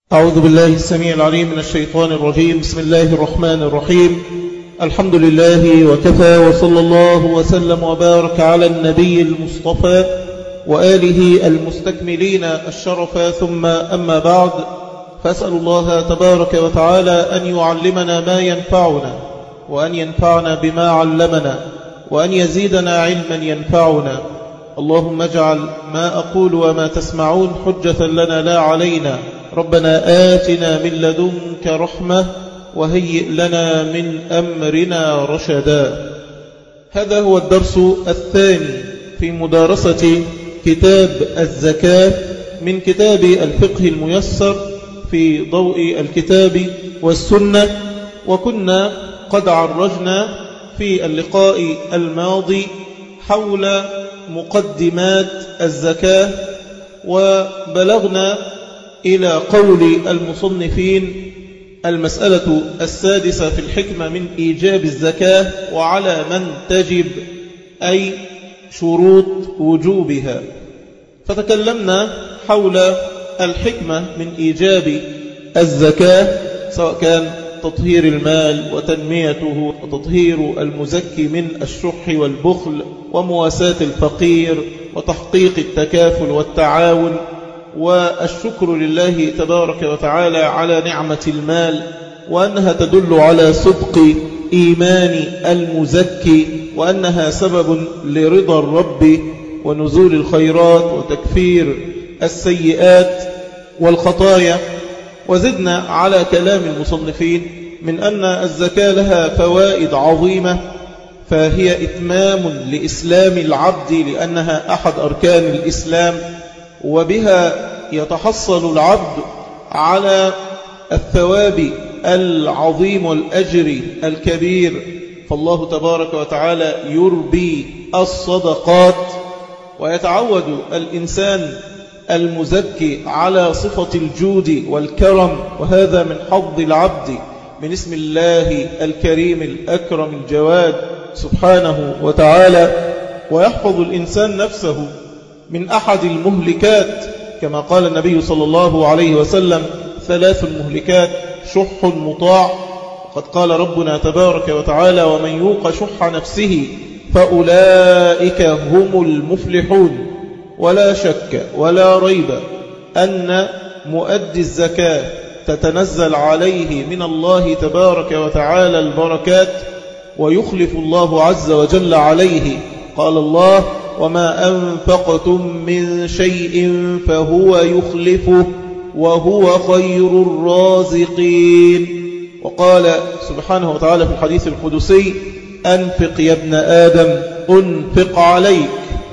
أعوذ بالله السميع العليم من الشيطان الرجيم بسم الله الرحمن الرحيم الحمد لله وكفى وصلى الله وسلم وبارك على النبي المصطفى وآله المستكملين الشرف ثم أما بعد فأسأل الله تبارك وتعالى أن يعلمنا ما ينفعنا وأن ينفعنا بما علمنا وأن يزيدنا علما ينفعنا اللهم اجعل ما أقول وما تسمعون حجة لنا لا علينا ربنا آتنا من لدنك رحمة وهيئ لنا من أمرنا رشدا هذا هو الدرس الثاني في مدارسة كتاب الزكاة من كتاب الفقه الميسر في ضوء الكتاب والسنة وكنا قد عرجنا في اللقاء الماضي حول مقدمات الزكاة وبلغنا إلى قول المصنفين المسألة السادسة في الحكمة من إيجاب الزكاة وعلى من تجب أي شروط وجوبها فتكلمنا حول الحكمة من إيجاب الزكاة سواء كان تطهير المال وتنميته وتطهير المزكي من الشح والبخل ومواساة الفقير وتحقيق التكافل والتعاون والشكر لله تبارك وتعالى على نعمة المال وأنها تدل على صدق إيمان المزكي وأنها سبب لرضا الرب ونزول الخيرات وتكفير السيئات والخطايا وزدنا على كلام المصنفين من أن الزكاة لها فوائد عظيمة فهي إتمام لإسلام العبد لأنها أحد أركان الإسلام وبها يتحصل العبد على الثواب العظيم والأجر الكبير فالله تبارك وتعالى يربي الصدقات ويتعود الإنسان المزكي على صفة الجود والكرم وهذا من حظ العبد من اسم الله الكريم الأكرم الجواد سبحانه وتعالى ويحفظ الإنسان نفسه من أحد المهلكات كما قال النبي صلى الله عليه وسلم ثلاث المهلكات شح مطاع وقد قال ربنا تبارك وتعالى ومن يوق شح نفسه فأولئك هم المفلحون ولا شك ولا ريب أن مؤدي الزكاة تتنزل عليه من الله تبارك وتعالى البركات ويخلف الله عز وجل عليه قال الله وما أنفقتم من شيء فهو يخلفه وهو خير الرازقين وقال سبحانه وتعالى في الحديث القدسي أنفق يا ابن آدم أنفق عليك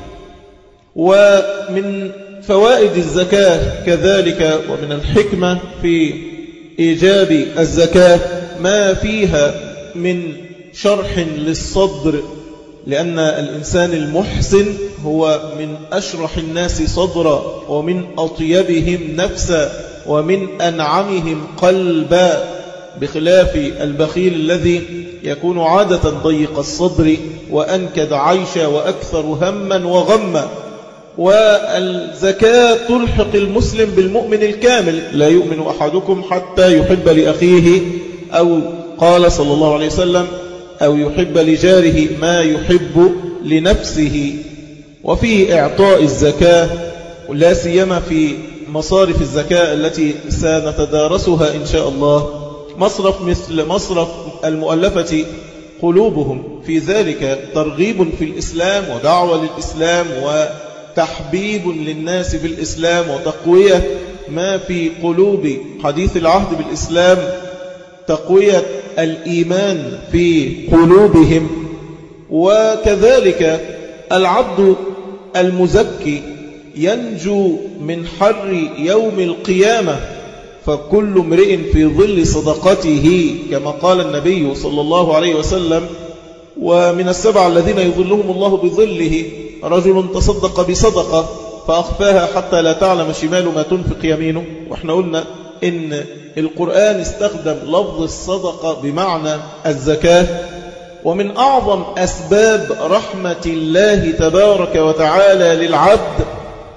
ومن فوائد الزكاة كذلك ومن الحكمة في إيجاب الزكاة ما فيها من شرح للصدر لأن الإنسان المحسن هو من أشرح الناس صدرا ومن أطيبهم نفسا ومن أنعمهم قلبا بخلاف البخيل الذي يكون عادة ضيق الصدر وأنكد عيشا وأكثر هما وغما والزكاة تلحق المسلم بالمؤمن الكامل لا يؤمن أحدكم حتى يحب لأخيه أو قال صلى الله عليه وسلم أو يحب لجاره ما يحب لنفسه وفي إعطاء الزكاة لا سيما في مصارف الزكاة التي سنتدارسها إن شاء الله مصرف مثل مصرف المؤلفة قلوبهم في ذلك ترغيب في الإسلام ودعوة للإسلام وتحبيب للناس في الإسلام وتقوية ما في قلوب حديث العهد بالإسلام تقوية الإيمان في قلوبهم وكذلك العبد المزكي ينجو من حر يوم القيامة فكل امرئ في ظل صدقته كما قال النبي صلى الله عليه وسلم ومن السبع الذين يظلهم الله بظله رجل تصدق بصدقة فأخفاها حتى لا تعلم شمال ما تنفق يمينه وإحنا قلنا إن القرآن استخدم لفظ الصدقة بمعنى الزكاة ومن أعظم أسباب رحمة الله تبارك وتعالى للعبد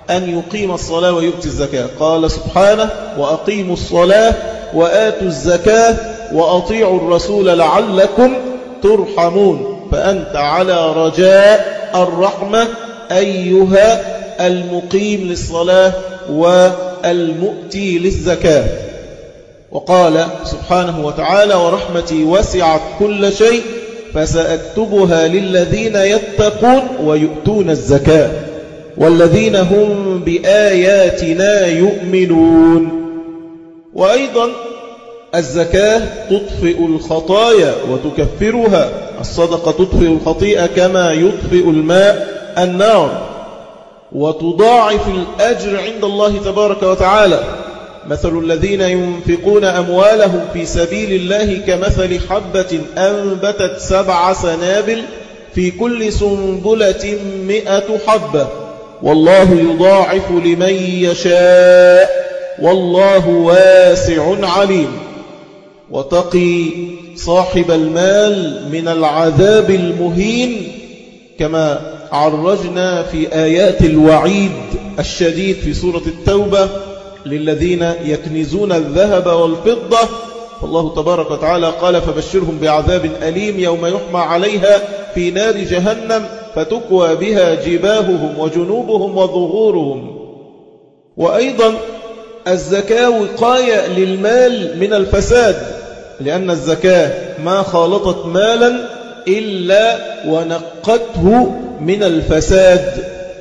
أن يقيم الصلاة ويؤتي الزكاة قال سبحانه وأقيموا الصلاة وآتوا الزكاة وأطيعوا الرسول لعلكم ترحمون فأنت على رجاء الرحمة أيها المقيم للصلاة والمؤتي للزكاة وقال سبحانه وتعالى ورحمتي وسعت كل شيء فسأكتبها للذين يتقون ويؤتون الزكاة والذين هم بآياتنا يؤمنون وأيضا الزكاة تطفئ الخطايا وتكفرها الصدقة تطفئ الخطيئة كما يطفئ الماء النار وتضاعف الأجر عند الله تبارك وتعالى مثل الذين ينفقون أموالهم في سبيل الله كمثل حبة أنبتت سبع سنابل في كل سنبلة مئة حبة والله يضاعف لمن يشاء والله واسع عليم وتقي صاحب المال من العذاب المهين كما عرجنا في آيات الوعيد الشديد في سورة التوبة للذين يكنزون الذهب والفضة فالله تبارك وتعالى قال فبشرهم بعذاب أليم يوم يحمى عليها في نار جهنم فتكوى بها جباههم وجنوبهم وظهورهم وأيضا الزكاة وقاية للمال من الفساد لأن الزكاة ما خالطت مالا إلا ونقته من الفساد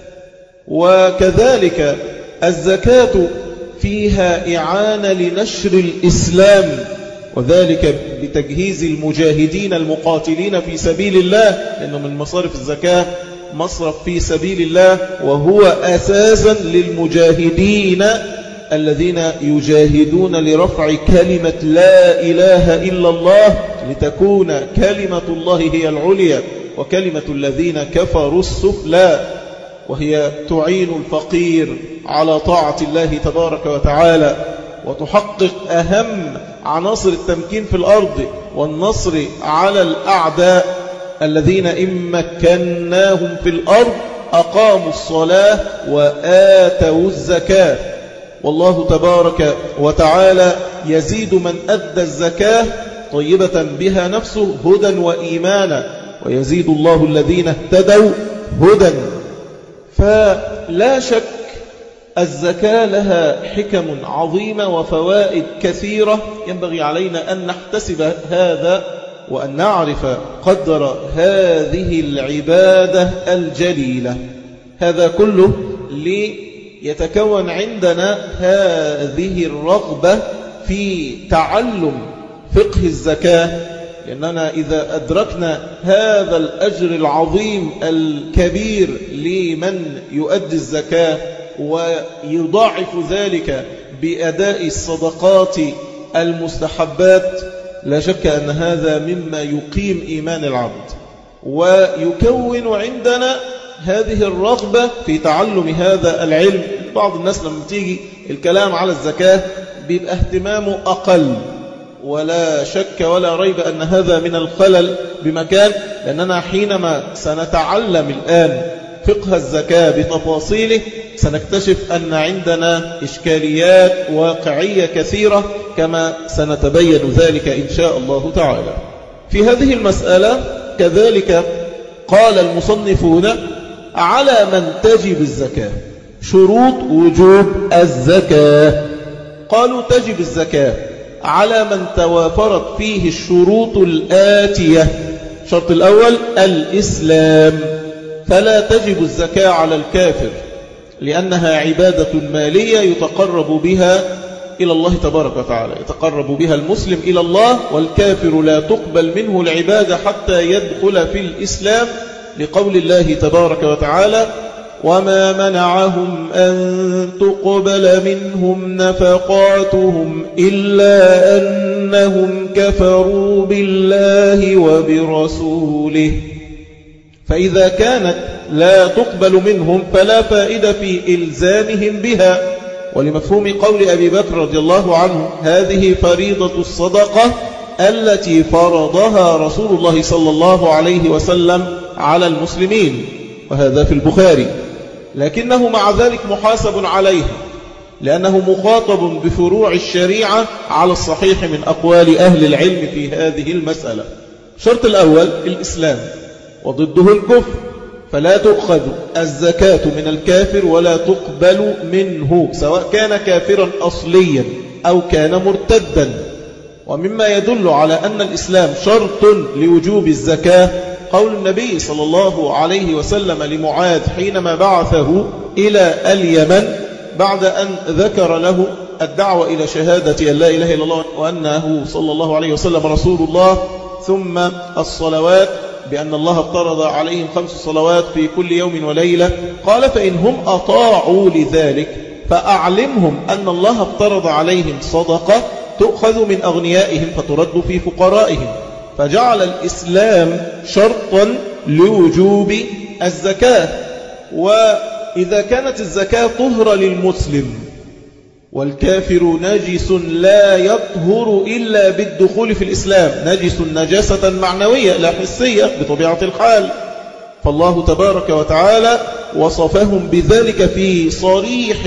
وكذلك الزكاة فيها إعانة لنشر الإسلام وذلك بتجهيز المجاهدين المقاتلين في سبيل الله لأنه من مصارف الزكاة مصرف في سبيل الله وهو أساسا للمجاهدين الذين يجاهدون لرفع كلمة لا إله إلا الله لتكون كلمة الله هي العليا وكلمة الذين كفروا السفلى وهي تعين الفقير على طاعة الله تبارك وتعالى وتحقق أهم عناصر التمكين في الأرض والنصر على الأعداء الذين إن مكناهم في الأرض أقاموا الصلاة وآتوا الزكاة والله تبارك وتعالى يزيد من أدى الزكاة طيبة بها نفسه هدى وإيمانا ويزيد الله الذين اهتدوا هدى فلا شك الزكاة لها حكم عظيمة وفوائد كثيرة ينبغي علينا أن نحتسب هذا وأن نعرف قدر هذه العبادة الجليلة هذا كله ليتكون عندنا هذه الرغبة في تعلم فقه الزكاة لأننا إذا أدركنا هذا الأجر العظيم الكبير لمن يؤدي الزكاة ويضاعف ذلك بأداء الصدقات المستحبات لا شك أن هذا مما يقيم إيمان العبد ويكون عندنا هذه الرغبة في تعلم هذا العلم بعض الناس لما تيجي الكلام على الزكاة بيبقى اهتمامه أقل ولا شك ولا ريب أن هذا من الخلل بمكان لأننا حينما سنتعلم الآن فقه الزكاة بتفاصيله سنكتشف أن عندنا إشكاليات واقعية كثيرة كما سنتبين ذلك إن شاء الله تعالى في هذه المسألة كذلك قال المصنفون على من تجب الزكاة شروط وجوب الزكاة قالوا تجب الزكاة على من توافرت فيه الشروط الآتية الشرط الأول الإسلام فلا تجب الزكاة على الكافر لأنها عبادة مالية يتقرب بها إلى الله تبارك وتعالى يتقرب بها المسلم إلى الله والكافر لا تقبل منه العبادة حتى يدخل في الإسلام لقول الله تبارك وتعالى وما منعهم أن تقبل منهم نفقاتهم إلا أنهم كفروا بالله وبرسوله فإذا كانت لا تقبل منهم فلا فائدة في إلزامهم بها ولمفهوم قول أبي بكر رضي الله عنه هذه فريضة الصدقة التي فرضها رسول الله صلى الله عليه وسلم على المسلمين وهذا في البخاري لكنه مع ذلك محاسب عليها لأنه مخاطب بفروع الشريعة على الصحيح من أقوال أهل العلم في هذه المسألة الشرط الأول الإسلام وضده الكفر فلا تؤخذ الزكاة من الكافر ولا تقبل منه سواء كان كافرا أصليا أو كان مرتدا ومما يدل على أن الإسلام شرط لوجوب الزكاة قول النبي صلى الله عليه وسلم لمعاذ حينما بعثه إلى اليمن بعد أن ذكر له الدعوة إلى شهادة أن لا إله إلا الله وأنه صلى الله عليه وسلم رسول الله ثم الصلوات بأن الله افترض عليهم خمس صلوات في كل يوم وليلة قال فإن هم أطاعوا لذلك فأعلمهم أن الله افترض عليهم صدقة تؤخذ من أغنيائهم فترد في فقرائهم فجعل الإسلام شرطا لوجوب الزكاة وإذا كانت الزكاة طهرة للمسلم والكافر نجس لا يطهر إلا بالدخول في الإسلام نجس نجاسة معنوية لا حسية بطبيعة الحال فالله تبارك وتعالى وصفهم بذلك في صريح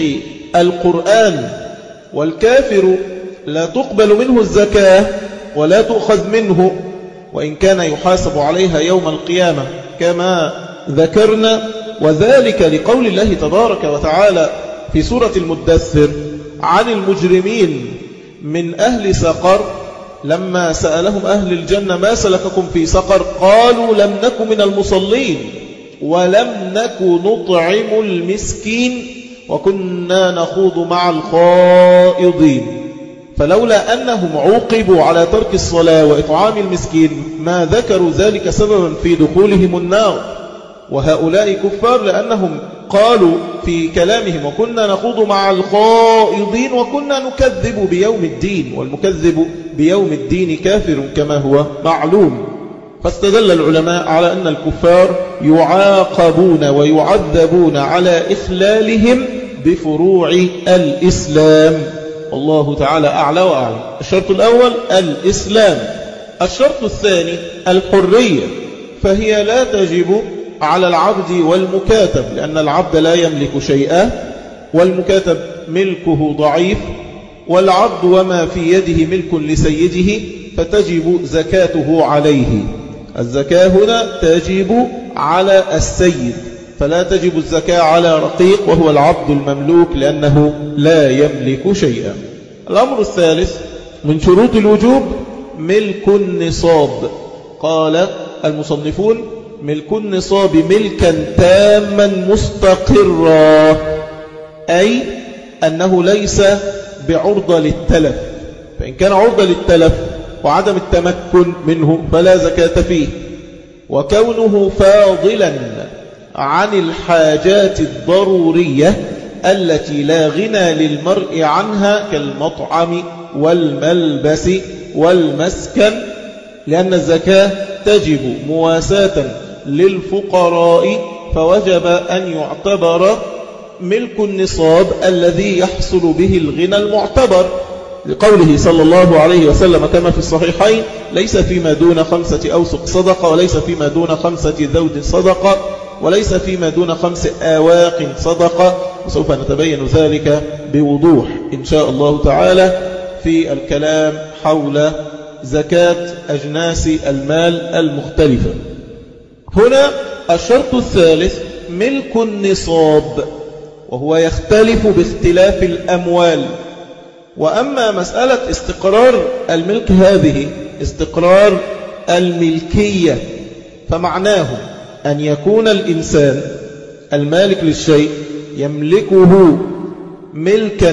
القرآن والكافر لا تقبل منه الزكاة ولا تؤخذ منه وإن كان يحاسب عليها يوم القيامة كما ذكرنا وذلك لقول الله تبارك وتعالى في سورة المدثر عن المجرمين من أهل سقر لما سألهم أهل الجنة ما سلككم في سقر قالوا لم نكن من المصلين ولم نكن نطعم المسكين وكنا نخوض مع الخائضين فلولا أنهم عوقبوا على ترك الصلاة وإطعام المسكين ما ذكروا ذلك سببا في دخولهم النار وهؤلاء كفار لأنهم قالوا في كلامهم وكنا نخوض مع الخائضين وكنا نكذب بيوم الدين والمكذب بيوم الدين كافر كما هو معلوم فاستدل العلماء على أن الكفار يعاقبون ويعذبون على إخلالهم بفروع الإسلام والله تعالى أعلى وأعلى الشرط الأول الإسلام الشرط الثاني الحرية فهي لا تجب على العبد والمكاتب لأن العبد لا يملك شيئا والمكاتب ملكه ضعيف والعبد وما في يده ملك لسيده فتجب زكاته عليه الزكاة هنا تجب على السيد فلا تجب الزكاة على رقيق وهو العبد المملوك لأنه لا يملك شيئا الأمر الثالث من شروط الوجوب ملك النصاب قال المصنفون ملك النصاب ملكا تاما مستقرا أي أنه ليس بعرضة للتلف فإن كان عرضة للتلف وعدم التمكن منه فلا زكاة فيه وكونه فاضلا عن الحاجات الضرورية التي لا غنى للمرء عنها كالمطعم والملبس والمسكن لأن الزكاة تجب مواساة للفقراء فوجب أن يعتبر ملك النصاب الذي يحصل به الغنى المعتبر لقوله صلى الله عليه وسلم كما في الصحيحين ليس فيما دون خمسة أوسق صدقة وليس فيما دون خمسة ذود صدقة وليس فيما دون خمس آواق صدقة وسوف نتبين ذلك بوضوح إن شاء الله تعالى في الكلام حول زكاة أجناس المال المختلفة هنا الشرط الثالث ملك النصاب وهو يختلف باختلاف الأموال وأما مسألة استقرار الملك هذه استقرار الملكية فمعناه أن يكون الإنسان المالك للشيء يملكه ملكا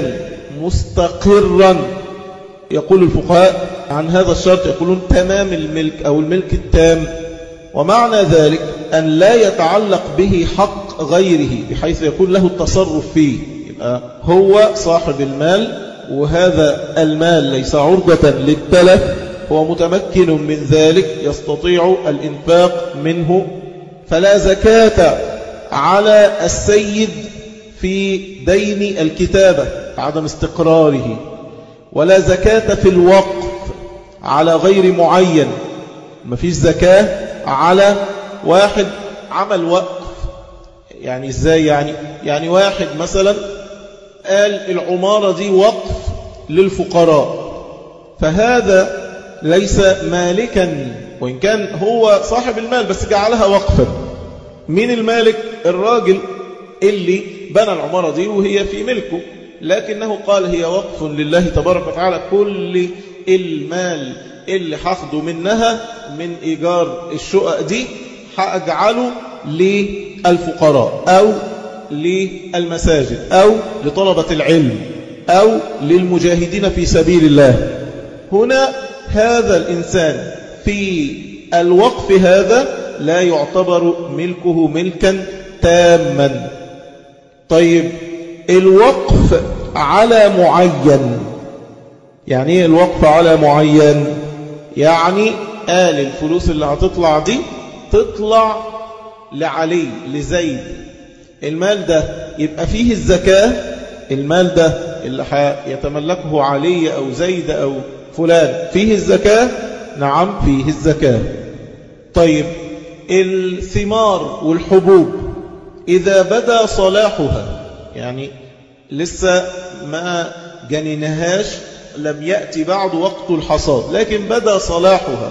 مستقرا يقول الفقهاء عن هذا الشرط يقولون تمام الملك أو الملك التام ومعنى ذلك أن لا يتعلق به حق غيره بحيث يكون له التصرف فيه يبقى هو صاحب المال وهذا المال ليس عرضة للتلف هو متمكن من ذلك يستطيع الإنفاق منه فلا زكاة على السيد في دين الكتابة عدم استقراره ولا زكاة في الوقف على غير معين ما فيش زكاة على واحد عمل وقف يعني ازاي يعني يعني واحد مثلا قال العمارة دي وقف للفقراء فهذا ليس مالكا وإن كان هو صاحب المال بس جعلها وقفا مين المالك الراجل اللي بنى العمارة دي وهي في ملكه لكنه قال هي وقف لله تبارك وتعالى كل المال اللي حاخده منها من إيجار الشقق دي هأجعله للفقراء أو للمساجد أو لطلبة العلم أو للمجاهدين في سبيل الله هنا هذا الإنسان في الوقف هذا لا يعتبر ملكه ملكا تاما طيب الوقف على معين يعني ايه الوقف على معين يعني قال الفلوس اللي هتطلع دي تطلع لعلي لزيد المال ده يبقى فيه الزكاة المال ده اللي يتملكه علي أو زيد أو فلان فيه الزكاة نعم فيه الزكاة طيب الثمار والحبوب إذا بدا صلاحها يعني لسه ما جنينهاش لم يأتي بعد وقت الحصاد لكن بدا صلاحها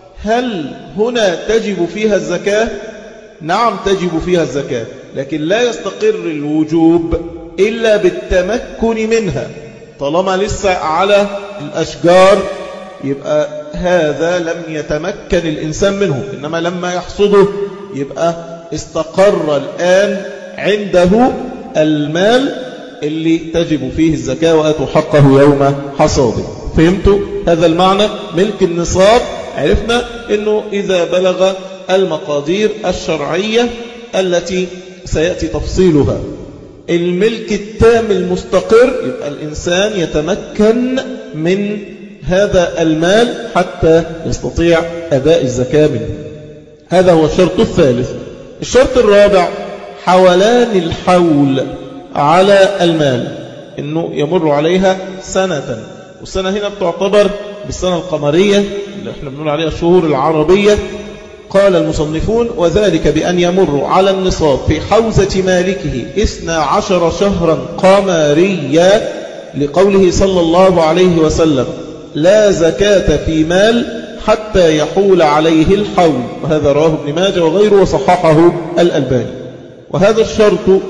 هل هنا تجب فيها الزكاة نعم تجب فيها الزكاة لكن لا يستقر الوجوب إلا بالتمكن منها طالما لسه على الأشجار يبقى هذا لم يتمكن الإنسان منه إنما لما يحصده يبقى استقر الآن عنده المال اللي تجب فيه الزكاة وآتوا حقه يوم حصاده فهمتوا هذا المعنى ملك النصاب عرفنا أنه إذا بلغ المقادير الشرعية التي سيأتي تفصيلها الملك التام المستقر يبقى الإنسان يتمكن من هذا المال حتى يستطيع أداء الزكاة منه هذا هو الشرط الثالث الشرط الرابع حولان الحول على المال انه يمر عليها سنة والسنة هنا بتعتبر بالسنة القمرية اللي احنا بنقول عليها الشهور العربية قال المصنفون وذلك بأن يمر على النصاب في حوزة مالكه إثنى عشر شهرا قمريا لقوله صلى الله عليه وسلم لا زكاة في مال حتى يحول عليه الحول وهذا رواه ابن ماجه وغيره وصححه الألباني وهذا الشرط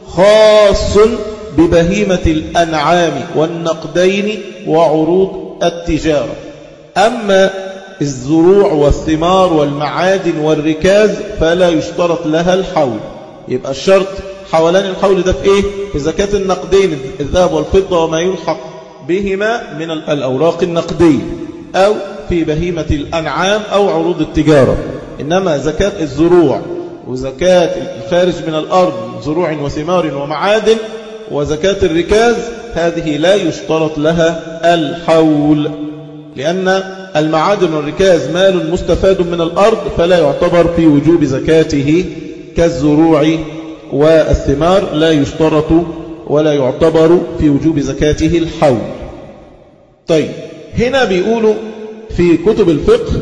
خاص ببهيمة الأنعام والنقدين وعروض التجارة أما الزروع والثمار والمعادن والركاز فلا يشترط لها الحول يبقى الشرط حولان الحول ده في ايه في زكاة النقدين الذهب والفضة وما يلحق بهما من الأوراق النقدية أو في بهيمة الأنعام أو عروض التجارة إنما زكاة الزروع وزكاة الخارج من الأرض زروع وثمار ومعادن وزكاة الركاز هذه لا يشترط لها الحول لأن المعادن والركاز مال مستفاد من الأرض فلا يعتبر في وجوب زكاته كالزروع والثمار لا يشترط ولا يعتبر في وجوب زكاته الحول طيب هنا بيقولوا في كتب الفقه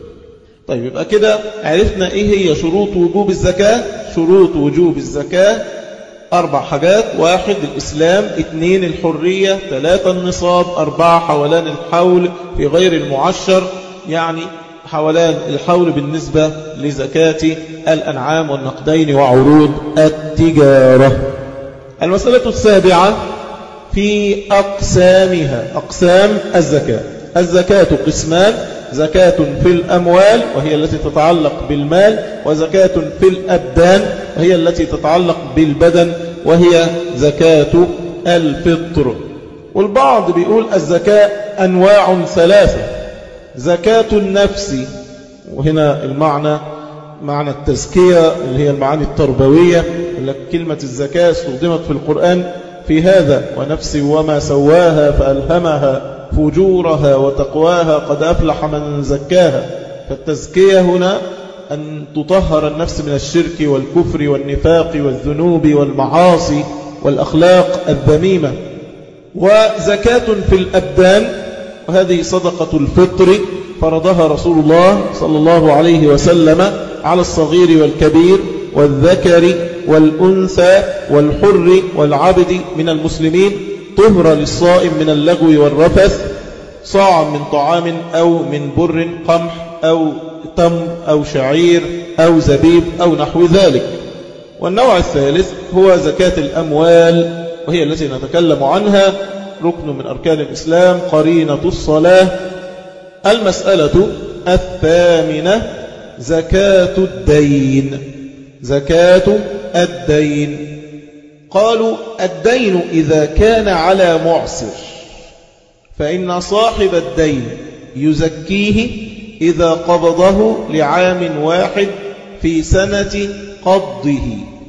طيب يبقى كده عرفنا ايه هي شروط وجوب الزكاة شروط وجوب الزكاة أربع حاجات واحد الإسلام اثنين الحرية ثلاثة النصاب أربعة حولان الحول في غير المعشر يعني حولان الحول بالنسبة لزكاة الأنعام والنقدين وعروض التجارة المسألة السابعة في أقسامها أقسام الزكاة الزكاة قسمان زكاة في الأموال وهي التي تتعلق بالمال وزكاة في الأبدان وهي التي تتعلق بالبدن وهي زكاة الفطر والبعض بيقول الزكاة أنواع ثلاثة زكاة النفس وهنا المعنى معنى التزكية اللي هي المعاني التربوية كلمة الزكاة استخدمت في القرآن في هذا ونفس وما سواها فألهمها فجورها وتقواها قد أفلح من زكاها فالتزكية هنا أن تطهر النفس من الشرك والكفر والنفاق والذنوب والمعاصي والأخلاق الذميمة وزكاة في الأبدان وهذه صدقة الفطر فرضها رسول الله صلى الله عليه وسلم على الصغير والكبير والذكر والأنثى والحر والعبد من المسلمين طهر للصائم من اللغو والرفث صاع من طعام أو من بر قمح أو تمر أو شعير أو زبيب أو نحو ذلك والنوع الثالث هو زكاة الأموال وهي التي نتكلم عنها ركن من أركان الإسلام قرينة الصلاة المسألة الثامنة زكاة الدين زكاة الدين قالوا الدين إذا كان على معسر فإن صاحب الدين يزكيه إذا قبضه لعام واحد في سنة قبضه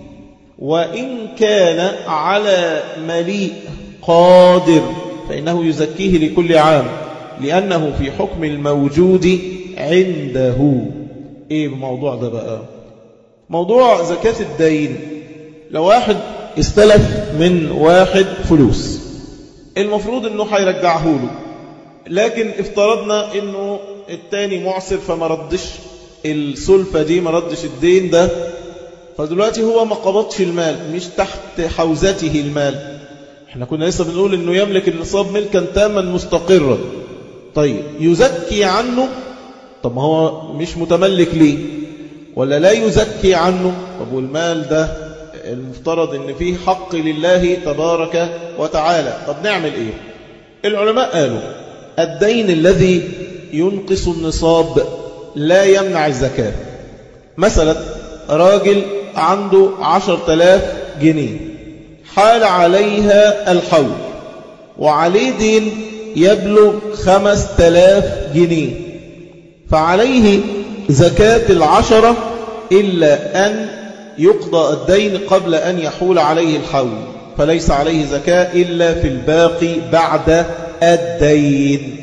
وإن كان على مليء قادر فإنه يزكيه لكل عام لأنه في حكم الموجود عنده إيه الموضوع ده بقى موضوع زكاة الدين لو واحد استلف من واحد فلوس المفروض انه هيرجعه له لكن افترضنا انه التاني معسر فما ردش السلفة دي ما ردش الدين ده فدلوقتي هو ما قبضش المال مش تحت حوزته المال احنا كنا لسه بنقول انه يملك النصاب ملكا تاما مستقرا طيب يزكي عنه طب ما هو مش متملك ليه ولا لا يزكي عنه طب والمال ده المفترض ان فيه حق لله تبارك وتعالى طب نعمل ايه العلماء قالوا الدين الذي ينقص النصاب لا يمنع الزكاة مثلا راجل عنده عشر تلاف جنيه حال عليها الحول وعليه دين يبلغ خمس تلاف جنيه فعليه زكاة العشرة إلا أن يقضى الدين قبل أن يحول عليه الحول فليس عليه زكاة إلا في الباقي بعد الدين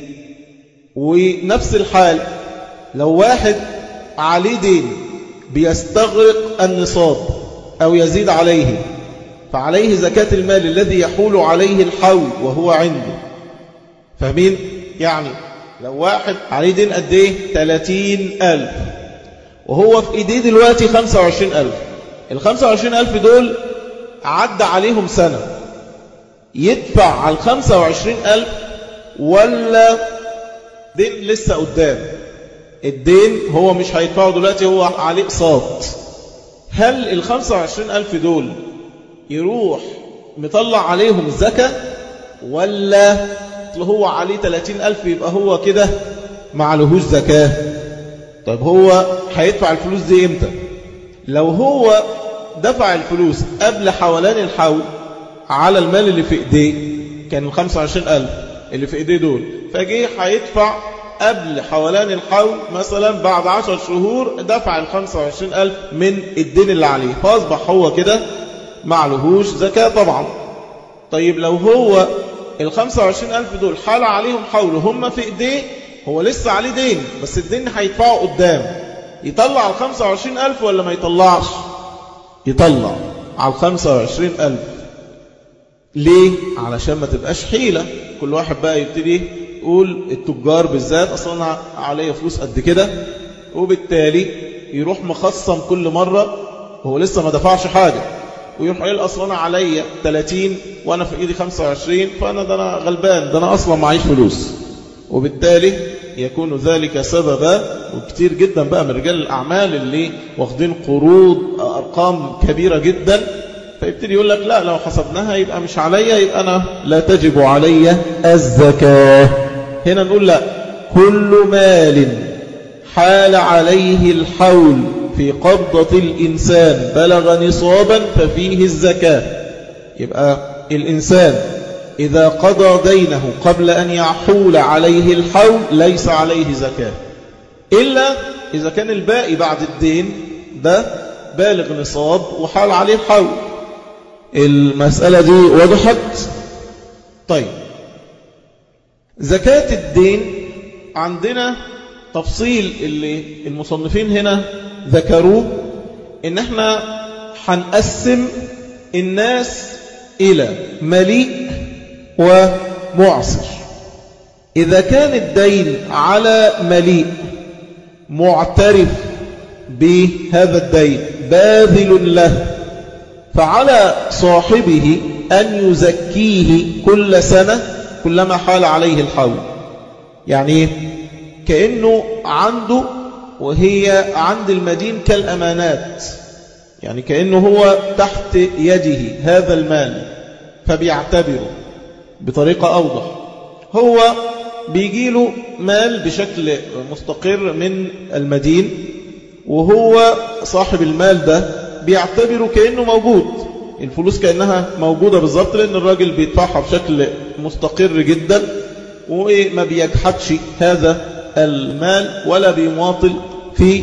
ونفس الحال لو واحد عليه دين بيستغرق النصاب أو يزيد عليه فعليه زكاة المال الذي يحول عليه الحول وهو عنده فاهمين؟ يعني لو واحد عليه دين قد ايه 30 ألف وهو في ايديه دلوقتي 25 ألف ال 25 ألف دول عدى عليهم سنة يدفع على ال 25 ألف ولا دين لسه قدام الدين هو مش هيدفعه دلوقتي هو عليه اقساط هل ال 25 ألف دول يروح مطلع عليهم الزكاة ولا هو عليه 30 ألف يبقى هو كده ما عليهوش زكاة طيب هو هيدفع الفلوس دي امتى لو هو دفع الفلوس قبل حولان الحول على المال اللي في ايديه كان ال 25 ألف اللي في ايديه دول فجيه هيدفع قبل حولان الحول مثلا بعد 10 شهور دفع ال 25 ألف من الدين اللي عليه فأصبح هو كده ما عليهوش زكاة طبعا طيب لو هو ال 25 ألف دول حال عليهم حول هم في ايديه هو لسه عليه دين بس الدين هيدفعه قدام يطلع ال 25 ألف ولا ما يطلعش يطلع على ال 25 ألف ليه؟ علشان ما تبقاش حيلة كل واحد بقى يبتدي يقول التجار بالذات أصلا أنا عليا فلوس قد كده وبالتالي يروح مخصم كل مرة وهو لسه ما دفعش حاجة ويروح قايل اصلا انا عليا 30 وانا في ايدي 25 فانا ده انا غلبان ده انا اصلا معيش فلوس وبالتالي يكون ذلك سببا وكتير جدا بقى من رجال الاعمال اللي واخدين قروض ارقام كبيره جدا فيبتدي يقول لك لا لو حسبناها يبقى مش عليا يبقى انا لا تجب علي الزكاه هنا نقول لا كل مال حال عليه الحول في قبضة الإنسان بلغ نصابا ففيه الزكاة يبقى الإنسان إذا قضى دينه قبل أن يحول عليه الحول ليس عليه زكاة إلا إذا كان الباقي بعد الدين ده بالغ نصاب وحال عليه الحول المسألة دي وضحت طيب زكاة الدين عندنا تفصيل اللي المصنفين هنا ذكروه ان احنا هنقسم الناس الى مليء ومعصر اذا كان الدين على مليء معترف بهذا الدين باذل له فعلى صاحبه أن يزكيه كل سنة كلما حال عليه الحول يعني كأنه عنده وهي عند المدين كالأمانات يعني كأنه هو تحت يده هذا المال فبيعتبره بطريقة أوضح هو بيجيله مال بشكل مستقر من المدين وهو صاحب المال ده بيعتبره كأنه موجود الفلوس كأنها موجودة بالظبط لأن الراجل بيدفعها بشكل مستقر جدا وما بيجحدش هذا المال ولا بيمواطل فيه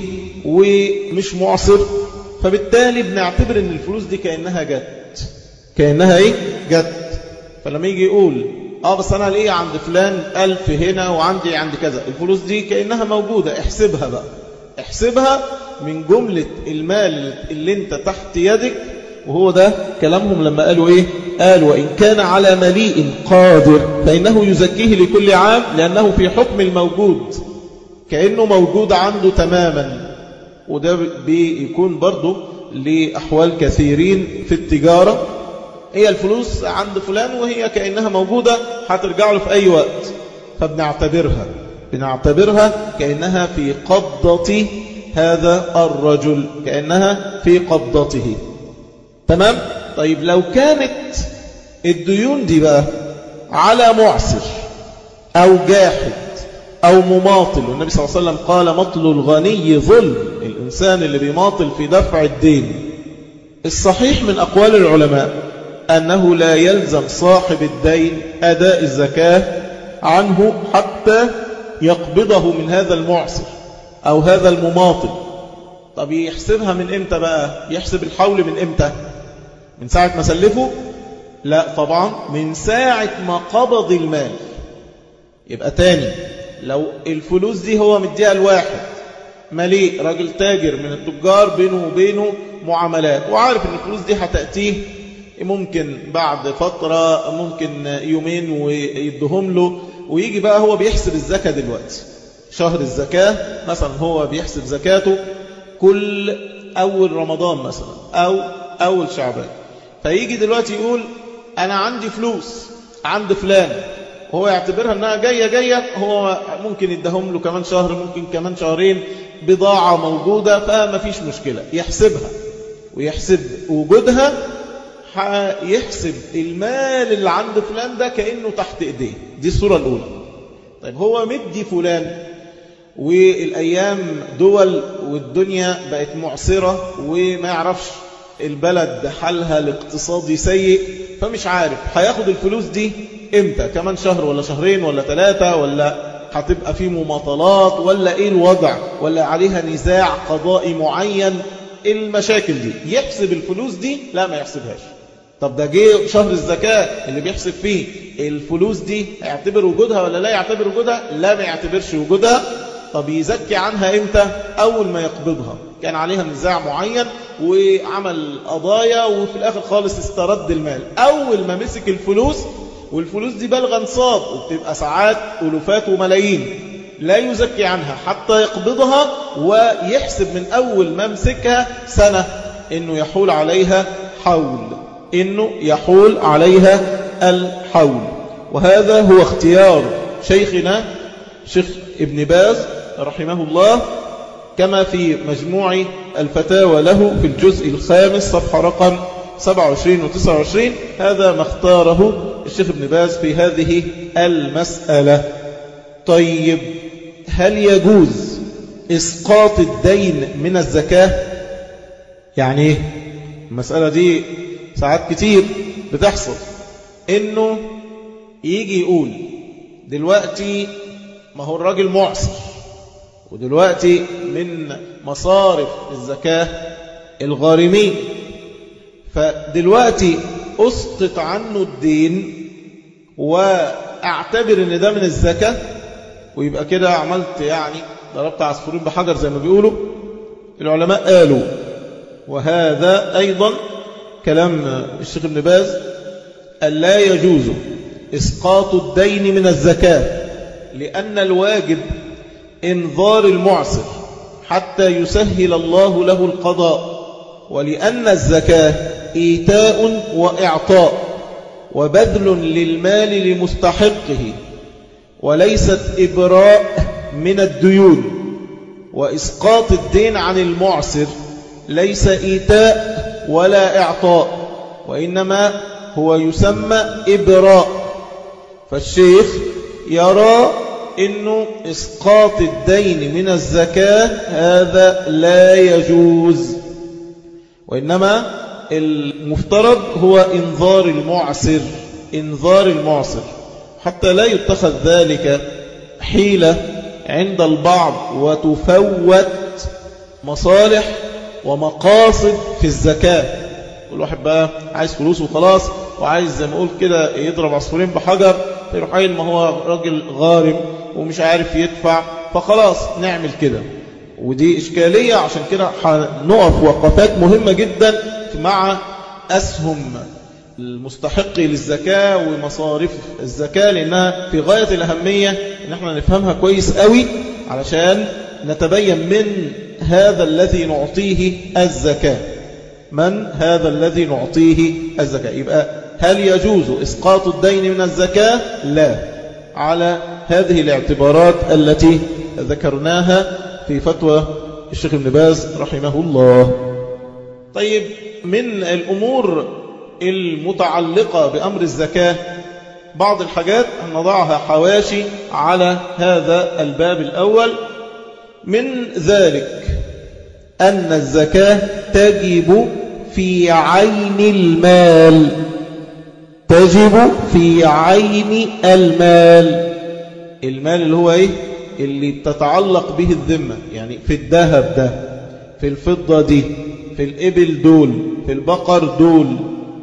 ومش معصر فبالتالي بنعتبر ان الفلوس دي كأنها جت كأنها ايه جت فلما يجي يقول اه بس انا ليه عند فلان ألف هنا وعندي عند كذا الفلوس دي كأنها موجودة احسبها بقى احسبها من جملة المال اللي انت تحت يدك وهو ده كلامهم لما قالوا ايه قال وإن كان على مليء قادر فإنه يزكيه لكل عام لأنه في حكم الموجود كأنه موجود عنده تماما وده بيكون برضه لأحوال كثيرين في التجارة هي الفلوس عند فلان وهي كأنها موجودة هترجع له في أي وقت فبنعتبرها بنعتبرها كأنها في قبضة هذا الرجل كأنها في قبضته تمام طيب لو كانت الديون دي بقى على معسر أو جاحد أو مماطل والنبي صلى الله عليه وسلم قال مطل الغني ظلم الإنسان اللي بيماطل في دفع الدين الصحيح من أقوال العلماء أنه لا يلزم صاحب الدين أداء الزكاة عنه حتى يقبضه من هذا المعسر أو هذا المماطل طب يحسبها من إمتى بقى يحسب الحول من إمتى من ساعة ما سلفه لا طبعا من ساعة ما قبض المال يبقى تاني لو الفلوس دي هو مديها الواحد مليء راجل تاجر من التجار بينه وبينه معاملات وعارف ان الفلوس دي هتأتيه ممكن بعد فترة ممكن يومين ويدهم له ويجي بقى هو بيحسب الزكاة دلوقتي شهر الزكاة مثلا هو بيحسب زكاته كل أول رمضان مثلا أو أول شعبان فيجي دلوقتي يقول أنا عندي فلوس عند فلان وهو يعتبرها أنها جاية جاية هو ممكن يدهم له كمان شهر ممكن كمان شهرين بضاعة موجودة فما فيش مشكلة يحسبها ويحسب وجودها يحسب المال اللي عند فلان ده كأنه تحت ايديه دي الصورة الأولى طيب هو مدي فلان والأيام دول والدنيا بقت معصرة وما يعرفش البلد حالها الاقتصادي سيء فمش عارف هياخد الفلوس دي امتى كمان شهر ولا شهرين ولا ثلاثة ولا هتبقى في مماطلات ولا ايه الوضع ولا عليها نزاع قضائي معين المشاكل دي يحسب الفلوس دي لا ما يحسبهاش طب ده جه شهر الزكاة اللي بيحسب فيه الفلوس دي يعتبر وجودها ولا لا يعتبر وجودها لا ما يعتبرش وجودها طب يزكي عنها امتى اول ما يقبضها كان عليها نزاع معين وعمل قضايا وفي الاخر خالص استرد المال اول ما مسك الفلوس والفلوس دي بلغ نصاب وبتبقى ساعات ألوفات وملايين لا يزكي عنها حتى يقبضها ويحسب من أول ما مسكها سنة إنه يحول عليها حول إنه يحول عليها الحول وهذا هو اختيار شيخنا شيخ ابن باز رحمه الله كما في مجموع الفتاوى له في الجزء الخامس صفحة رقم 27 و 29 هذا ما اختاره الشيخ ابن باز في هذه المسألة طيب هل يجوز إسقاط الدين من الزكاة يعني ايه المسألة دي ساعات كتير بتحصل انه يجي يقول دلوقتي ما هو الراجل معصر ودلوقتي من مصارف الزكاة الغارمين فدلوقتي أسقط عنه الدين وأعتبر أن ده من الزكاة ويبقى كده عملت يعني ضربت عصفورين بحجر زي ما بيقولوا العلماء قالوا وهذا أيضا كلام الشيخ ابن باز ألا يجوز إسقاط الدين من الزكاة لأن الواجب إنظار المعسر حتى يسهل الله له القضاء ولأن الزكاة إيتاء وإعطاء وبذل للمال لمستحقه وليست إبراء من الديون وإسقاط الدين عن المعسر ليس إيتاء ولا إعطاء وإنما هو يسمى إبراء فالشيخ يرى أنه إسقاط الدين من الزكاة هذا لا يجوز وإنما المفترض هو إنظار المعسر إنظار المعسر حتى لا يتخذ ذلك حيلة عند البعض وتفوت مصالح ومقاصد في الزكاة كل واحد بقى عايز فلوس وخلاص وعايز زي ما قلت كده يضرب عصفورين بحجر فيروح قايل ما هو راجل غارم ومش عارف يدفع فخلاص نعمل كده ودي إشكالية عشان كده هنقف وقفات مهمة جدا مع أسهم المستحق للزكاة ومصارف الزكاة لأنها في غاية الأهمية إن احنا نفهمها كويس قوي علشان نتبين من هذا الذي نعطيه الزكاة من هذا الذي نعطيه الزكاة يبقى هل يجوز إسقاط الدين من الزكاة لا على هذه الاعتبارات التي ذكرناها في فتوى الشيخ ابن باز رحمه الله طيب من الأمور المتعلقة بأمر الزكاة بعض الحاجات نضعها حواشي على هذا الباب الأول من ذلك أن الزكاة تجب في عين المال تجب في عين المال المال اللي هو ايه اللي تتعلق به الذمة يعني في الذهب ده في الفضة دي في الإبل دول في البقر دول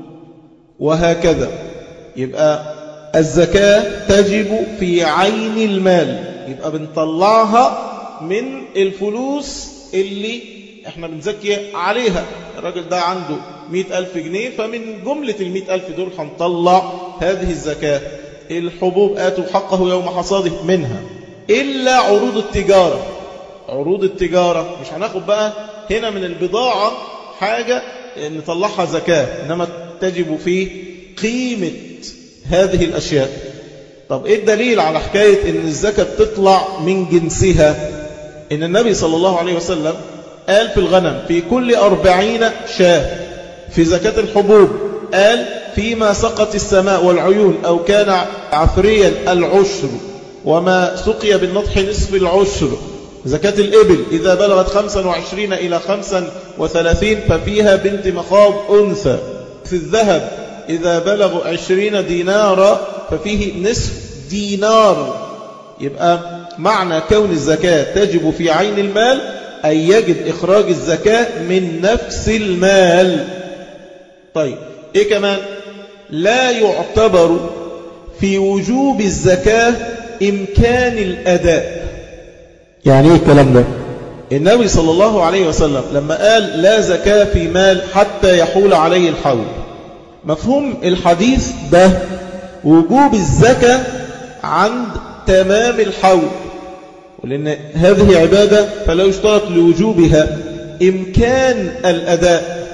وهكذا يبقى الزكاة تجب في عين المال يبقى بنطلعها من الفلوس اللي احنا بنزكي عليها الراجل ده عنده مئة ألف جنيه فمن جملة المئة ألف دول هنطلع هذه الزكاة الحبوب آتوا حقه يوم حصاده منها إلا عروض التجارة عروض التجارة مش هناخد بقى هنا من البضاعة حاجة نطلعها زكاة إنما تجب في قيمة هذه الأشياء طب إيه الدليل على حكاية إن الزكاة بتطلع من جنسها إن النبي صلى الله عليه وسلم قال في الغنم في كل أربعين شاه في زكاة الحبوب قال فيما سقط السماء والعيون أو كان عفريا العشر وما سقي بالنطح نصف العشر زكاة الإبل إذا بلغت خمسا وعشرين إلى خمسا وثلاثين ففيها بنت مخاض أنثى في الذهب إذا بلغ عشرين دينارا ففيه نصف دينار يبقى معنى كون الزكاة تجب في عين المال أي يجب إخراج الزكاة من نفس المال طيب إيه كمان لا يعتبر في وجوب الزكاة إمكان الأداء يعني ايه الكلام ده النبي صلى الله عليه وسلم لما قال لا زكاة في مال حتى يحول عليه الحول مفهوم الحديث ده وجوب الزكاة عند تمام الحول ولأن هذه عبادة فلا يشترط لوجوبها إمكان الأداء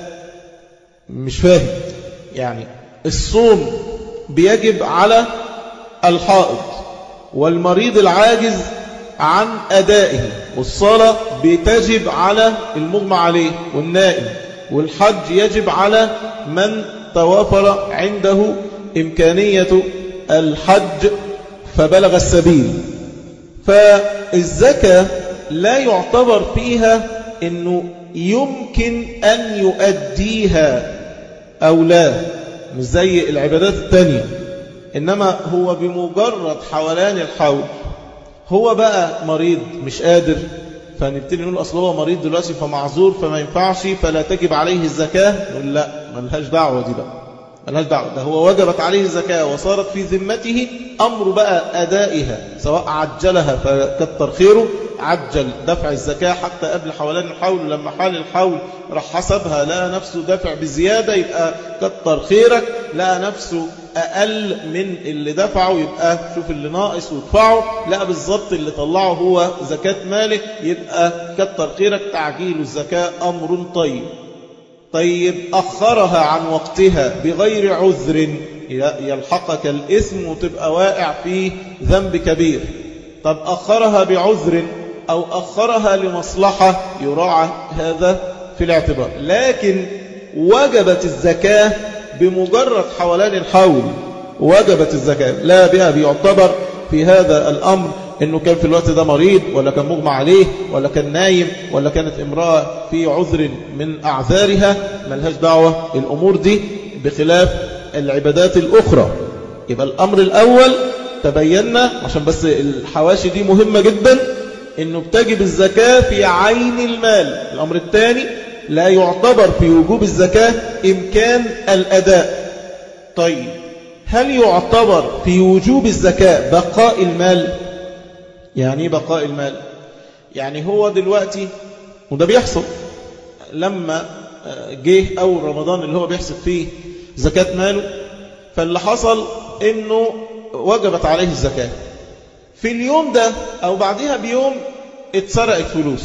مش فاهم يعني الصوم بيجب على الحائض والمريض العاجز عن أدائه والصلاة بتجب على المغمى عليه والنائم والحج يجب على من توافر عنده إمكانية الحج فبلغ السبيل فالزكاة لا يعتبر فيها أنه يمكن أن يؤديها أو لا مش زي العبادات التانية إنما هو بمجرد حولان الحول هو بقى مريض مش قادر فنبتدي نقول أصل هو مريض دلوقتي فمعذور فما ينفعش فلا تجب عليه الزكاة نقول لا ملهاش دعوة دي بقى ملهاش دعوة ده هو وجبت عليه الزكاة وصارت في ذمته أمر بقى أدائها سواء عجلها فكتر خيره عجل دفع الزكاة حتى قبل حولان الحول لما حال الحول راح حسبها لقى نفسه دفع بزيادة يبقى كتر خيرك لقى نفسه أقل من اللي دفعه يبقى شوف اللي ناقص وادفعه لقى بالظبط اللي طلعه هو زكاة مالك يبقى كتر خيرك تعجيل الزكاة أمر طيب طيب أخرها عن وقتها بغير عذر يلحقك الإثم وتبقى واقع في ذنب كبير طب أخرها بعذر أو أخرها لمصلحة يراعى هذا في الاعتبار لكن وجبت الزكاة بمجرد حولان الحول وجبت الزكاة لا بها بيعتبر في هذا الأمر انه كان في الوقت ده مريض ولا كان مغمى عليه ولا كان نايم ولا كانت امرأة في عذر من اعذارها ملهاش دعوة الامور دي بخلاف العبادات الاخرى يبقى الامر الاول تبينا عشان بس الحواشي دي مهمة جدا انه بتجب الزكاة في عين المال الامر الثاني لا يعتبر في وجوب الزكاة امكان الاداء طيب هل يعتبر في وجوب الزكاة بقاء المال يعني ايه بقاء المال يعني هو دلوقتي وده بيحصل لما جه أول رمضان اللي هو بيحسب فيه زكاة ماله فاللي حصل انه وجبت عليه الزكاة في اليوم ده او بعدها بيوم اتسرقت فلوس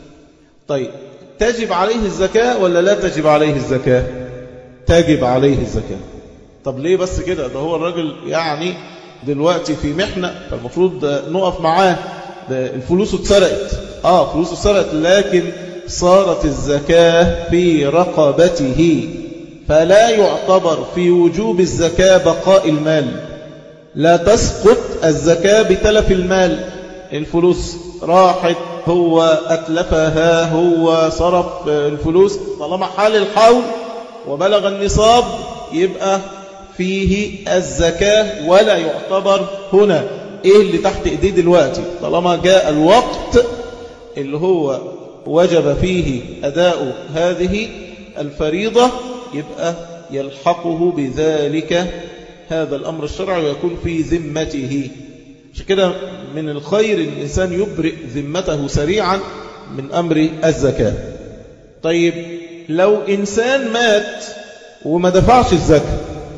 طيب تجب عليه الزكاة ولا لا تجب عليه الزكاة تجب عليه الزكاة طب ليه بس كده ده هو الراجل يعني دلوقتي في محنة فالمفروض نقف معاه ده الفلوس اتسرقت اه فلوس اتسرقت لكن صارت الزكاة في رقبته فلا يعتبر في وجوب الزكاة بقاء المال لا تسقط الزكاة بتلف المال الفلوس راحت هو أتلفها هو صرف الفلوس طالما حال الحول وبلغ النصاب يبقى فيه الزكاة ولا يعتبر هنا ايه اللي تحت ايديه دلوقتي طالما جاء الوقت اللي هو وجب فيه أداء هذه الفريضة يبقى يلحقه بذلك هذا الأمر الشرعي ويكون في ذمته عشان كده من الخير الإنسان يبرئ ذمته سريعا من أمر الزكاة طيب لو إنسان مات وما دفعش الزكاة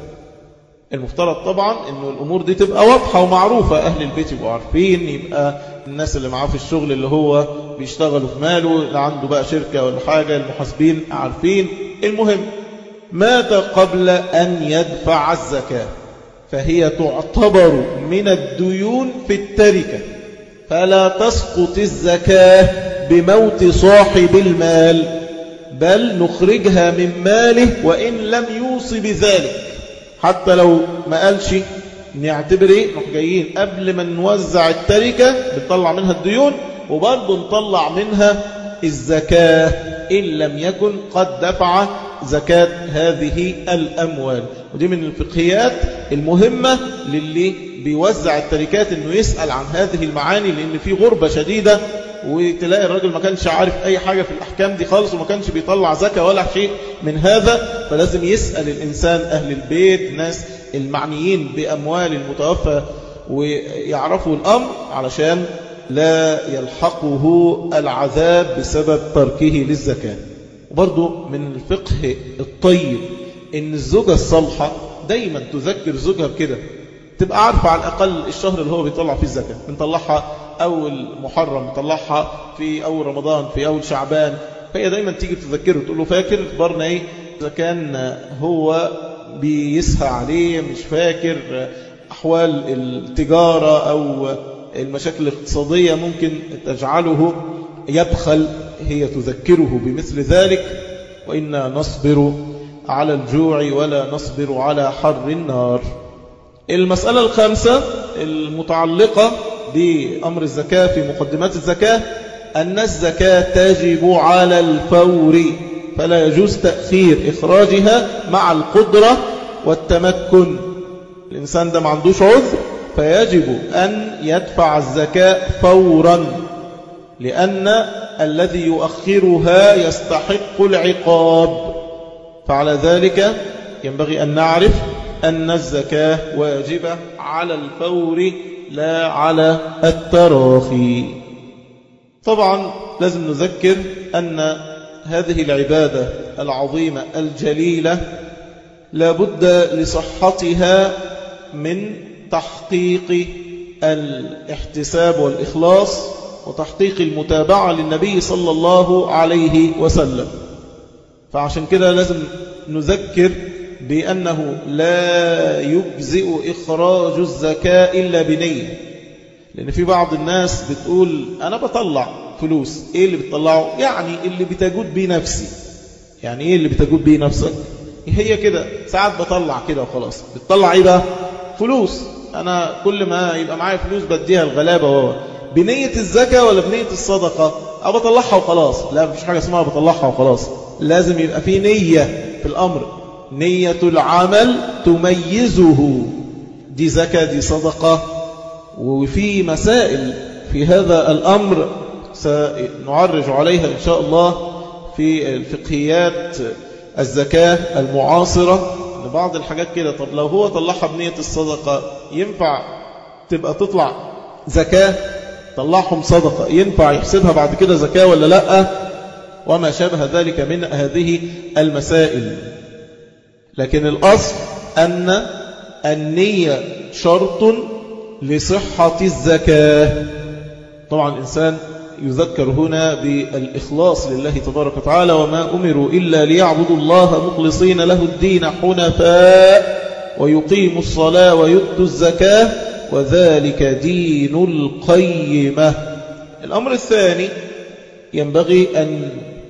المفترض طبعا انه الامور دي تبقى واضحة ومعروفة اهل البيت يبقوا عارفين يبقى الناس اللي معاه في الشغل اللي هو بيشتغلوا في ماله اللي عنده بقى شركة ولا حاجة المحاسبين عارفين المهم مات قبل ان يدفع الزكاة فهي تعتبر من الديون في التركة فلا تسقط الزكاة بموت صاحب المال بل نخرجها من ماله وإن لم يوصي بذلك حتى لو ما قالش نعتبر ايه نروح جايين قبل ما نوزع التركة بنطلع منها الديون وبرضه نطلع منها الزكاة إن لم يكن قد دفع زكاة هذه الأموال ودي من الفقهيات المهمة للي بيوزع التركات انه يسأل عن هذه المعاني لان في غربة شديدة وتلاقي الراجل ما كانش عارف اي حاجة في الاحكام دي خالص وما كانش بيطلع زكاة ولا شيء من هذا فلازم يسأل الانسان اهل البيت ناس المعنيين باموال المتوفى ويعرفوا الامر علشان لا يلحقه العذاب بسبب تركه للزكاة وبرضو من الفقه الطيب ان الزوجة الصالحة دايما تذكر زوجها بكده تبقى عارفة على الأقل الشهر اللي هو بيطلع فيه الزكاة بنطلعها أول محرم بنطلعها في أول رمضان في أول شعبان فهي دايما تيجي تذكره تقول له فاكر اخبرنا ايه إذا كان هو بيسهى عليه مش فاكر أحوال التجارة أو المشاكل الاقتصادية ممكن تجعله يبخل هي تذكره بمثل ذلك وإنا نصبر على الجوع ولا نصبر على حر النار المسألة الخامسة المتعلقة بأمر الزكاة في مقدمات الزكاة أن الزكاة تجب على الفور فلا يجوز تأخير إخراجها مع القدرة والتمكن الإنسان ده ما عندوش عذر فيجب أن يدفع الزكاة فورا لأن الذي يؤخرها يستحق العقاب فعلى ذلك ينبغي أن نعرف أن الزكاة واجبة على الفور لا على التراخي طبعا لازم نذكر أن هذه العبادة العظيمة الجليلة لابد لصحتها من تحقيق الاحتساب والإخلاص وتحقيق المتابعة للنبي صلى الله عليه وسلم فعشان كده لازم نذكر بأنه لا يجزئ إخراج الزكاة إلا بنية لأن في بعض الناس بتقول أنا بطلع فلوس إيه اللي بتطلعه؟ يعني اللي بتجود بيه نفسي يعني إيه اللي بتجود بيه نفسك؟ هي كده ساعات بطلع كده وخلاص بتطلع إيه بقى؟ فلوس أنا كل ما يبقى معايا فلوس بديها الغلابة وهو بنية الزكاة ولا بنية الصدقة أو بطلعها وخلاص لا مفيش حاجة اسمها بطلعها وخلاص لازم يبقى في نية في الأمر نية العمل تميزه دي زكاة دي صدقة وفي مسائل في هذا الأمر سنعرج عليها إن شاء الله في الفقهيات الزكاة المعاصرة لبعض الحاجات كده طب لو هو طلعها بنية الصدقة ينفع تبقى تطلع زكاة طلعهم صدقة ينفع يحسبها بعد كده زكاة ولا لا وما شابه ذلك من هذه المسائل لكن الأصل أن النية شرط لصحة الزكاة طبعا الإنسان يذكر هنا بالإخلاص لله تبارك وتعالى وما أمروا إلا ليعبدوا الله مخلصين له الدين حنفاء ويقيموا الصلاة ويؤتوا الزكاة وذلك دين القيمة الأمر الثاني ينبغي أن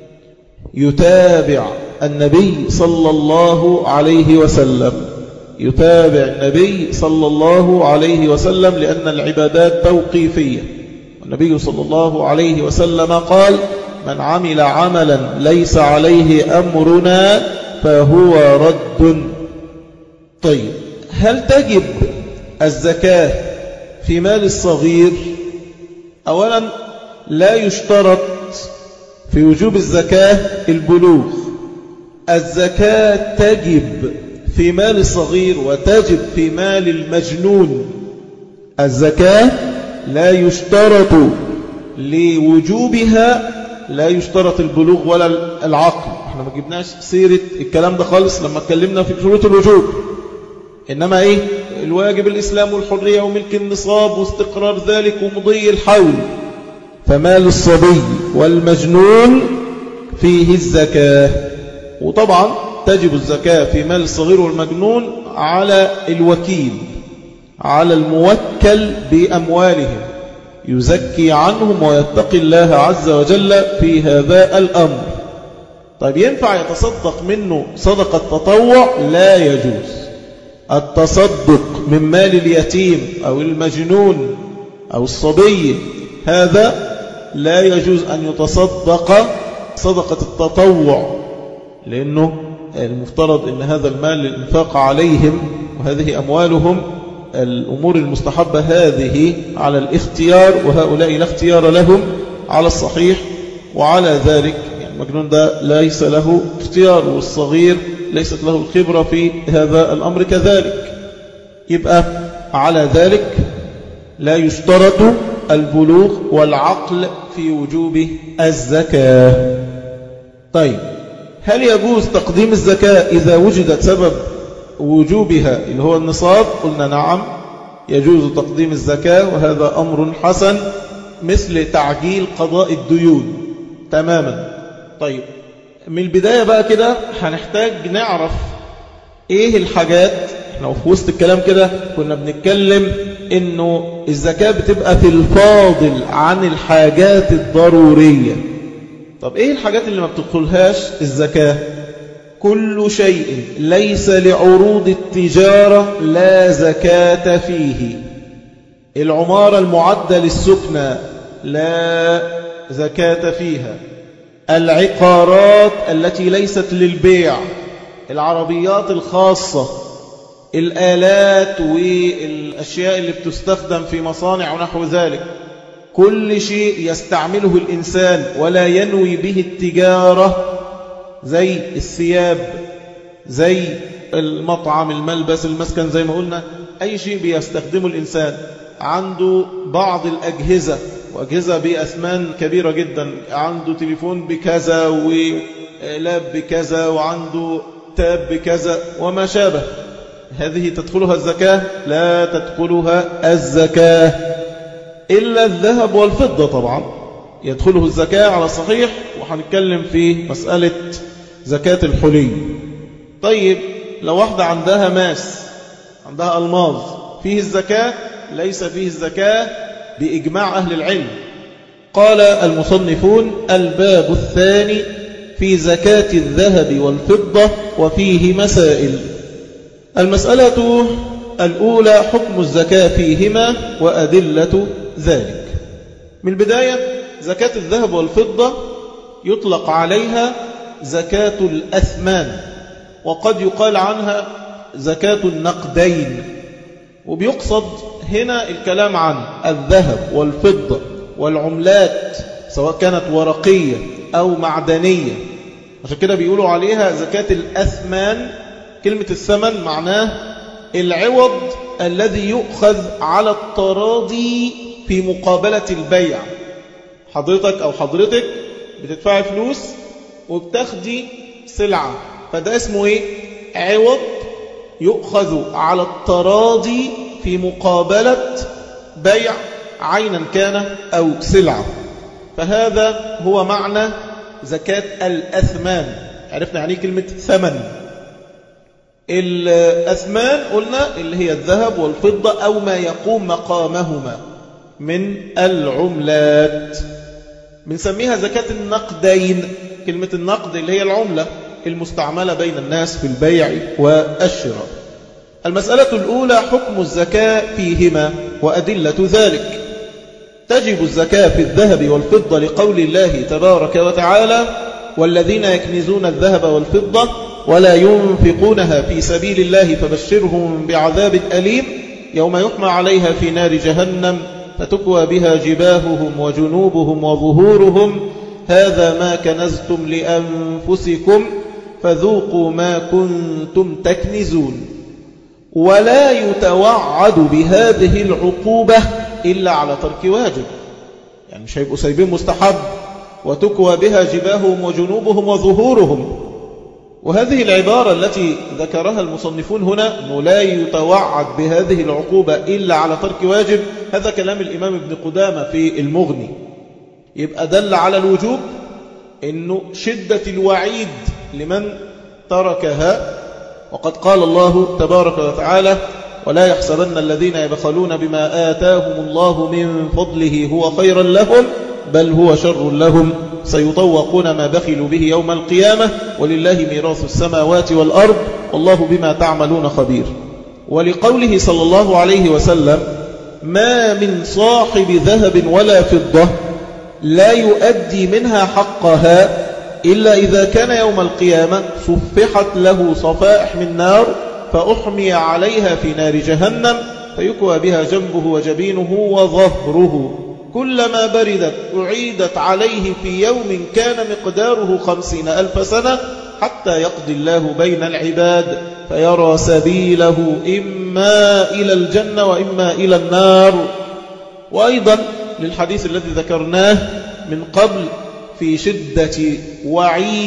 يتابع النبي صلى الله عليه وسلم يتابع النبي صلى الله عليه وسلم لأن العبادات توقيفية النبي صلى الله عليه وسلم قال من عمل عملا ليس عليه أمرنا فهو رد طيب هل تجب الزكاة في مال الصغير أولا لا يشترط في وجوب الزكاة البلوغ الزكاة تجب في مال الصغير وتجب في مال المجنون الزكاة لا يشترط لوجوبها لا يشترط البلوغ ولا العقل احنا ما جبناش سيرة الكلام ده خالص لما اتكلمنا في شروط الوجوب إنما إيه الواجب الإسلام والحرية وملك النصاب واستقرار ذلك ومضي الحول فمال الصبي والمجنون فيه الزكاة وطبعا تجب الزكاة في مال الصغير والمجنون على الوكيل على الموكل بأموالهم يزكي عنهم ويتقي الله عز وجل في هذا الأمر طيب ينفع يتصدق منه صدقة تطوع لا يجوز التصدق من مال اليتيم أو المجنون أو الصبي هذا لا يجوز أن يتصدق صدقة التطوع لأنه المفترض أن هذا المال للإنفاق عليهم وهذه أموالهم الأمور المستحبة هذه على الاختيار وهؤلاء لا اختيار لهم على الصحيح وعلى ذلك يعني المجنون ده ليس له اختيار والصغير ليست له الخبرة في هذا الأمر كذلك يبقى على ذلك لا يشترط البلوغ والعقل في وجوب الزكاة طيب هل يجوز تقديم الزكاة إذا وجدت سبب وجوبها اللي هو النصاب قلنا نعم يجوز تقديم الزكاة وهذا أمر حسن مثل تعجيل قضاء الديون تماما طيب من البداية بقى كده هنحتاج نعرف ايه الحاجات احنا في وسط الكلام كده كنا بنتكلم انه الزكاة بتبقى في الفاضل عن الحاجات الضرورية طب ايه الحاجات اللي ما بتدخلهاش الزكاة كل شيء ليس لعروض التجارة لا زكاة فيه العمارة المعدة للسكنى لا زكاة فيها العقارات التي ليست للبيع العربيات الخاصة الآلات والأشياء اللي بتستخدم في مصانع ونحو ذلك كل شيء يستعمله الإنسان ولا ينوي به التجارة زي الثياب زي المطعم الملبس المسكن زي ما قلنا أي شيء بيستخدمه الإنسان عنده بعض الأجهزة وأجهزة بأثمان كبيرة جدا عنده تليفون بكذا ولاب بكذا وعنده تاب بكذا وما شابه هذه تدخلها الزكاة لا تدخلها الزكاة إلا الذهب والفضة طبعا يدخله الزكاة على صحيح وحنتكلم في مسألة زكاة الحلي طيب لو واحدة عندها ماس عندها ألماظ فيه الزكاة ليس فيه الزكاة بإجماع أهل العلم قال المصنفون الباب الثاني في زكاة الذهب والفضة وفيه مسائل المسألة الأولى حكم الزكاة فيهما وأدلة ذلك من البداية زكاة الذهب والفضة يطلق عليها زكاة الأثمان وقد يقال عنها زكاة النقدين وبيقصد هنا الكلام عن الذهب والفضة والعملات سواء كانت ورقية أو معدنية عشان كده بيقولوا عليها زكاة الأثمان كلمة الثمن معناه العوض الذي يؤخذ على التراضي في مقابلة البيع حضرتك أو حضرتك بتدفع فلوس وبتاخدي سلعة فده اسمه ايه عوض يؤخذ على التراضي في مقابلة بيع عينا كان أو سلعة فهذا هو معنى زكاة الأثمان عرفنا يعني كلمة ثمن الأثمان قلنا اللي هي الذهب والفضة أو ما يقوم مقامهما من العملات بنسميها زكاة النقدين كلمة النقد اللي هي العملة المستعملة بين الناس في البيع والشراء المسألة الأولى حكم الزكاة فيهما وأدلة ذلك تجب الزكاة في الذهب والفضة لقول الله تبارك وتعالى والذين يكنزون الذهب والفضة ولا ينفقونها في سبيل الله فبشرهم بعذاب أليم يوم يحمى عليها في نار جهنم فتكوى بها جباههم وجنوبهم وظهورهم هذا ما كنزتم لأنفسكم فذوقوا ما كنتم تكنزون ولا يتوعد بهذه العقوبة إلا على ترك واجب يعني مش هيبقوا سايبين مستحب وتكوى بها جباههم وجنوبهم وظهورهم وهذه العبارة التي ذكرها المصنفون هنا أنه لا يتوعد بهذه العقوبة إلا على ترك واجب هذا كلام الإمام ابن قدامة في المغني يبقى دل على الوجوب أنه شدة الوعيد لمن تركها وقد قال الله تبارك وتعالى ولا يحسبن الذين يبخلون بما آتاهم الله من فضله هو خيرا لهم بل هو شر لهم سيطوقون ما بخلوا به يوم القيامة ولله ميراث السماوات والأرض والله بما تعملون خبير ولقوله صلى الله عليه وسلم ما من صاحب ذهب ولا فضة لا يؤدي منها حقها إلا إذا كان يوم القيامة صفحت له صفائح من نار فأحمي عليها في نار جهنم فيكوى بها جنبه وجبينه وظهره كلما بردت أعيدت عليه في يوم كان مقداره خمسين ألف سنة حتى يقضي الله بين العباد فيرى سبيله إما إلى الجنة وإما إلى النار وأيضا للحديث الذي ذكرناه من قبل في شدة وعيد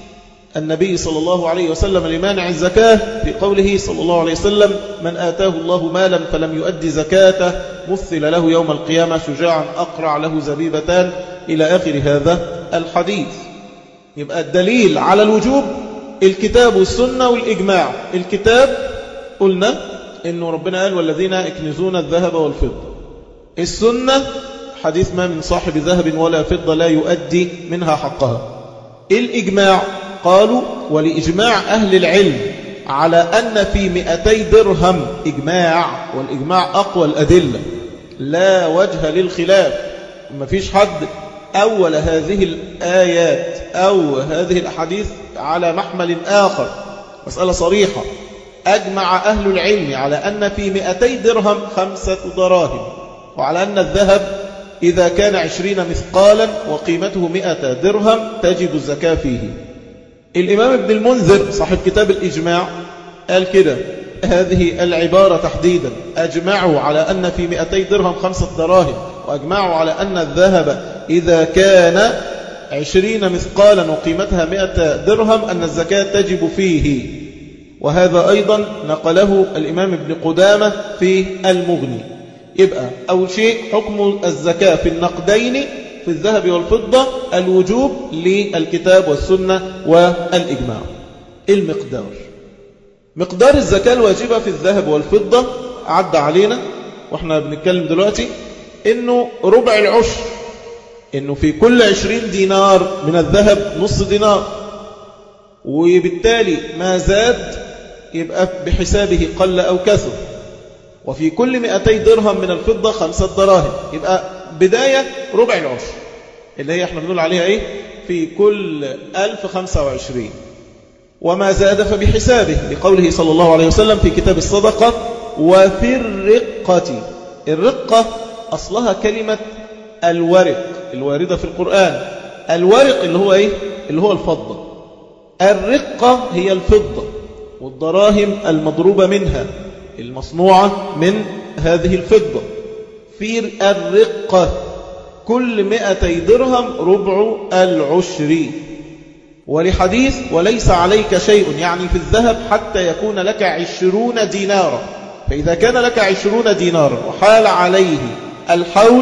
النبي صلى الله عليه وسلم لمانع الزكاة في قوله صلى الله عليه وسلم من آتاه الله مالا فلم يؤدي زكاته مثل له يوم القيامة شجاعا أقرع له زبيبتان إلى آخر هذا الحديث يبقى الدليل على الوجوب الكتاب والسنة والإجماع الكتاب قلنا إنه ربنا قال والذين يكنزون الذهب والفضة السنة حديث ما من صاحب ذهب ولا فضة لا يؤدي منها حقها الإجماع قالوا ولإجماع أهل العلم على أن في مئتي درهم إجماع والإجماع أقوى الأدلة لا وجه للخلاف ما فيش حد أول هذه الآيات أو هذه الأحاديث على محمل آخر مسألة صريحة أجمع أهل العلم على أن في مئتي درهم خمسة دراهم وعلى أن الذهب إذا كان عشرين مثقالا وقيمته مئة درهم تجد الزكاة فيه الإمام ابن المنذر صاحب كتاب الإجماع قال كده هذه العبارة تحديدا أجمعوا على أن في مئتي درهم خمسة دراهم وأجمعوا على أن الذهب إذا كان عشرين مثقالا وقيمتها مئة درهم أن الزكاة تجب فيه وهذا أيضا نقله الإمام ابن قدامة في المغني يبقى أول شيء حكم الزكاة في النقدين في الذهب والفضة الوجوب للكتاب والسنة والإجماع المقدار مقدار الزكاة الواجبة في الذهب والفضة عدى علينا واحنا بنتكلم دلوقتي انه ربع العشر انه في كل عشرين دينار من الذهب نص دينار وبالتالي ما زاد يبقى بحسابه قل أو كثر وفي كل 200 درهم من الفضة خمسة دراهم يبقى بداية ربع العشر اللي هي احنا بنقول عليها ايه في كل 1025 وما زاد فبحسابه لقوله صلى الله عليه وسلم في كتاب الصدقة وفي الرقة الرقة أصلها كلمة الورق الواردة في القرآن الورق اللي هو ايه اللي هو الفضة الرقة هي الفضة والدراهم المضروبة منها المصنوعة من هذه الفضة في الرقة كل مئتي درهم ربع العشر ولحديث وليس عليك شيء يعني في الذهب حتى يكون لك عشرون دينارا فإذا كان لك عشرون دينارا وحال عليه الحول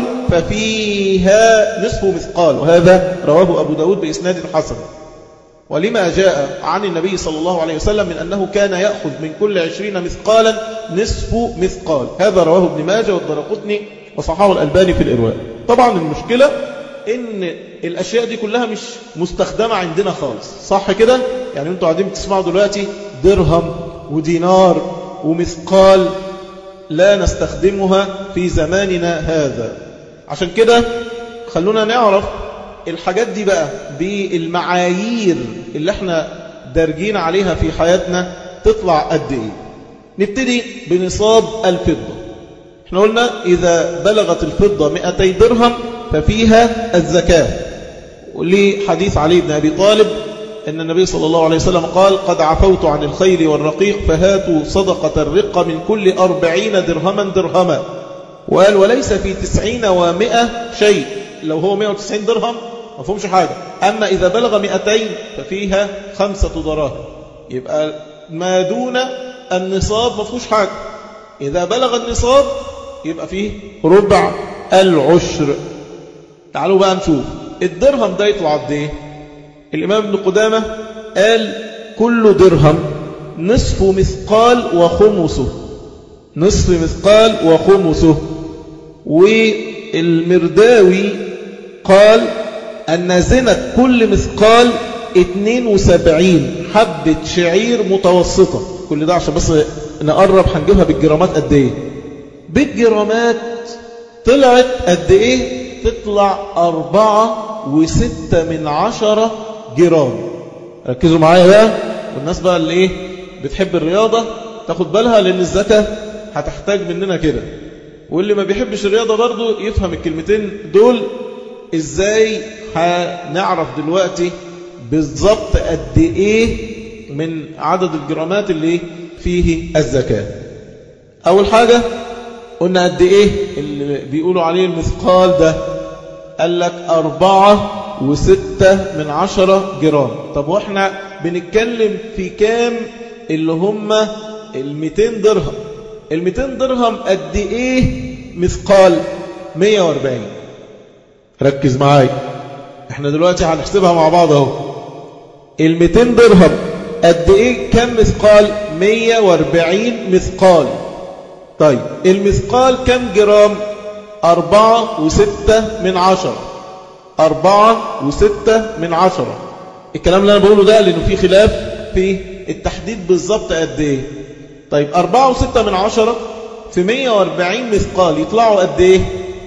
ففيها نصف مثقال وهذا رواه أبو داود بإسناد حسن ولما جاء عن النبي صلى الله عليه وسلم من أنه كان يأخذ من كل عشرين مثقالا نصف مثقال هذا رواه ابن ماجه والدرقطني وصححه الألباني في الإرواء طبعا المشكلة إن الأشياء دي كلها مش مستخدمة عندنا خالص صح كده؟ يعني أنتوا قاعدين بتسمعوا دلوقتي درهم ودينار ومثقال لا نستخدمها في زماننا هذا عشان كده خلونا نعرف الحاجات دي بقى بالمعايير اللي احنا دارجين عليها في حياتنا تطلع قد ايه نبتدي بنصاب الفضة احنا قلنا إذا بلغت الفضة 200 درهم ففيها الزكاة ولحديث علي بن أبي طالب أن النبي صلى الله عليه وسلم قال قد عفوت عن الخير والرقيق فهاتوا صدقة الرقة من كل أربعين درهما درهما وقال وليس في تسعين ومئة شيء لو هو 190 درهم ما فهمش حاجة أما إذا بلغ 200 ففيها خمسة دراهم يبقى ما دون النصاب ما فيهوش حاجة إذا بلغ النصاب يبقى فيه ربع العشر تعالوا بقى نشوف الدرهم ده يطلع قد ايه الإمام ابن قدامة قال كل درهم نصف مثقال وخمسه نصف مثقال وخمسه والمرداوي قال أن زنة كل مثقال 72 حبة شعير متوسطة كل ده عشان بس نقرب هنجيبها بالجرامات قد ايه بالجرامات طلعت قد ايه تطلع أربعة وستة من عشرة جرام ركزوا معايا بقى والناس بقى اللي ايه بتحب الرياضة تاخد بالها لأن الزكاة هتحتاج مننا كده واللي ما بيحبش الرياضة برضو يفهم الكلمتين دول ازاي هنعرف دلوقتي بالضبط قد ايه من عدد الجرامات اللي فيه الزكاة اول حاجة قلنا قد ايه اللي بيقولوا عليه المثقال ده قال لك أربعة وستة من عشرة جرام طب واحنا بنتكلم في كام اللي هم الميتين درهم الميتين درهم قد ايه مثقال 140 ركز معاي احنا دلوقتي هنحسبها مع بعض اهو ال200 درهم قد ايه كم مثقال 140 مثقال طيب المثقال كم جرام أربعة وستة من عشرة أربعة وستة من عشرة الكلام اللي أنا بقوله ده لأنه في خلاف في التحديد بالظبط قد ايه طيب أربعة وستة من عشرة في 140 مثقال يطلعوا قد ايه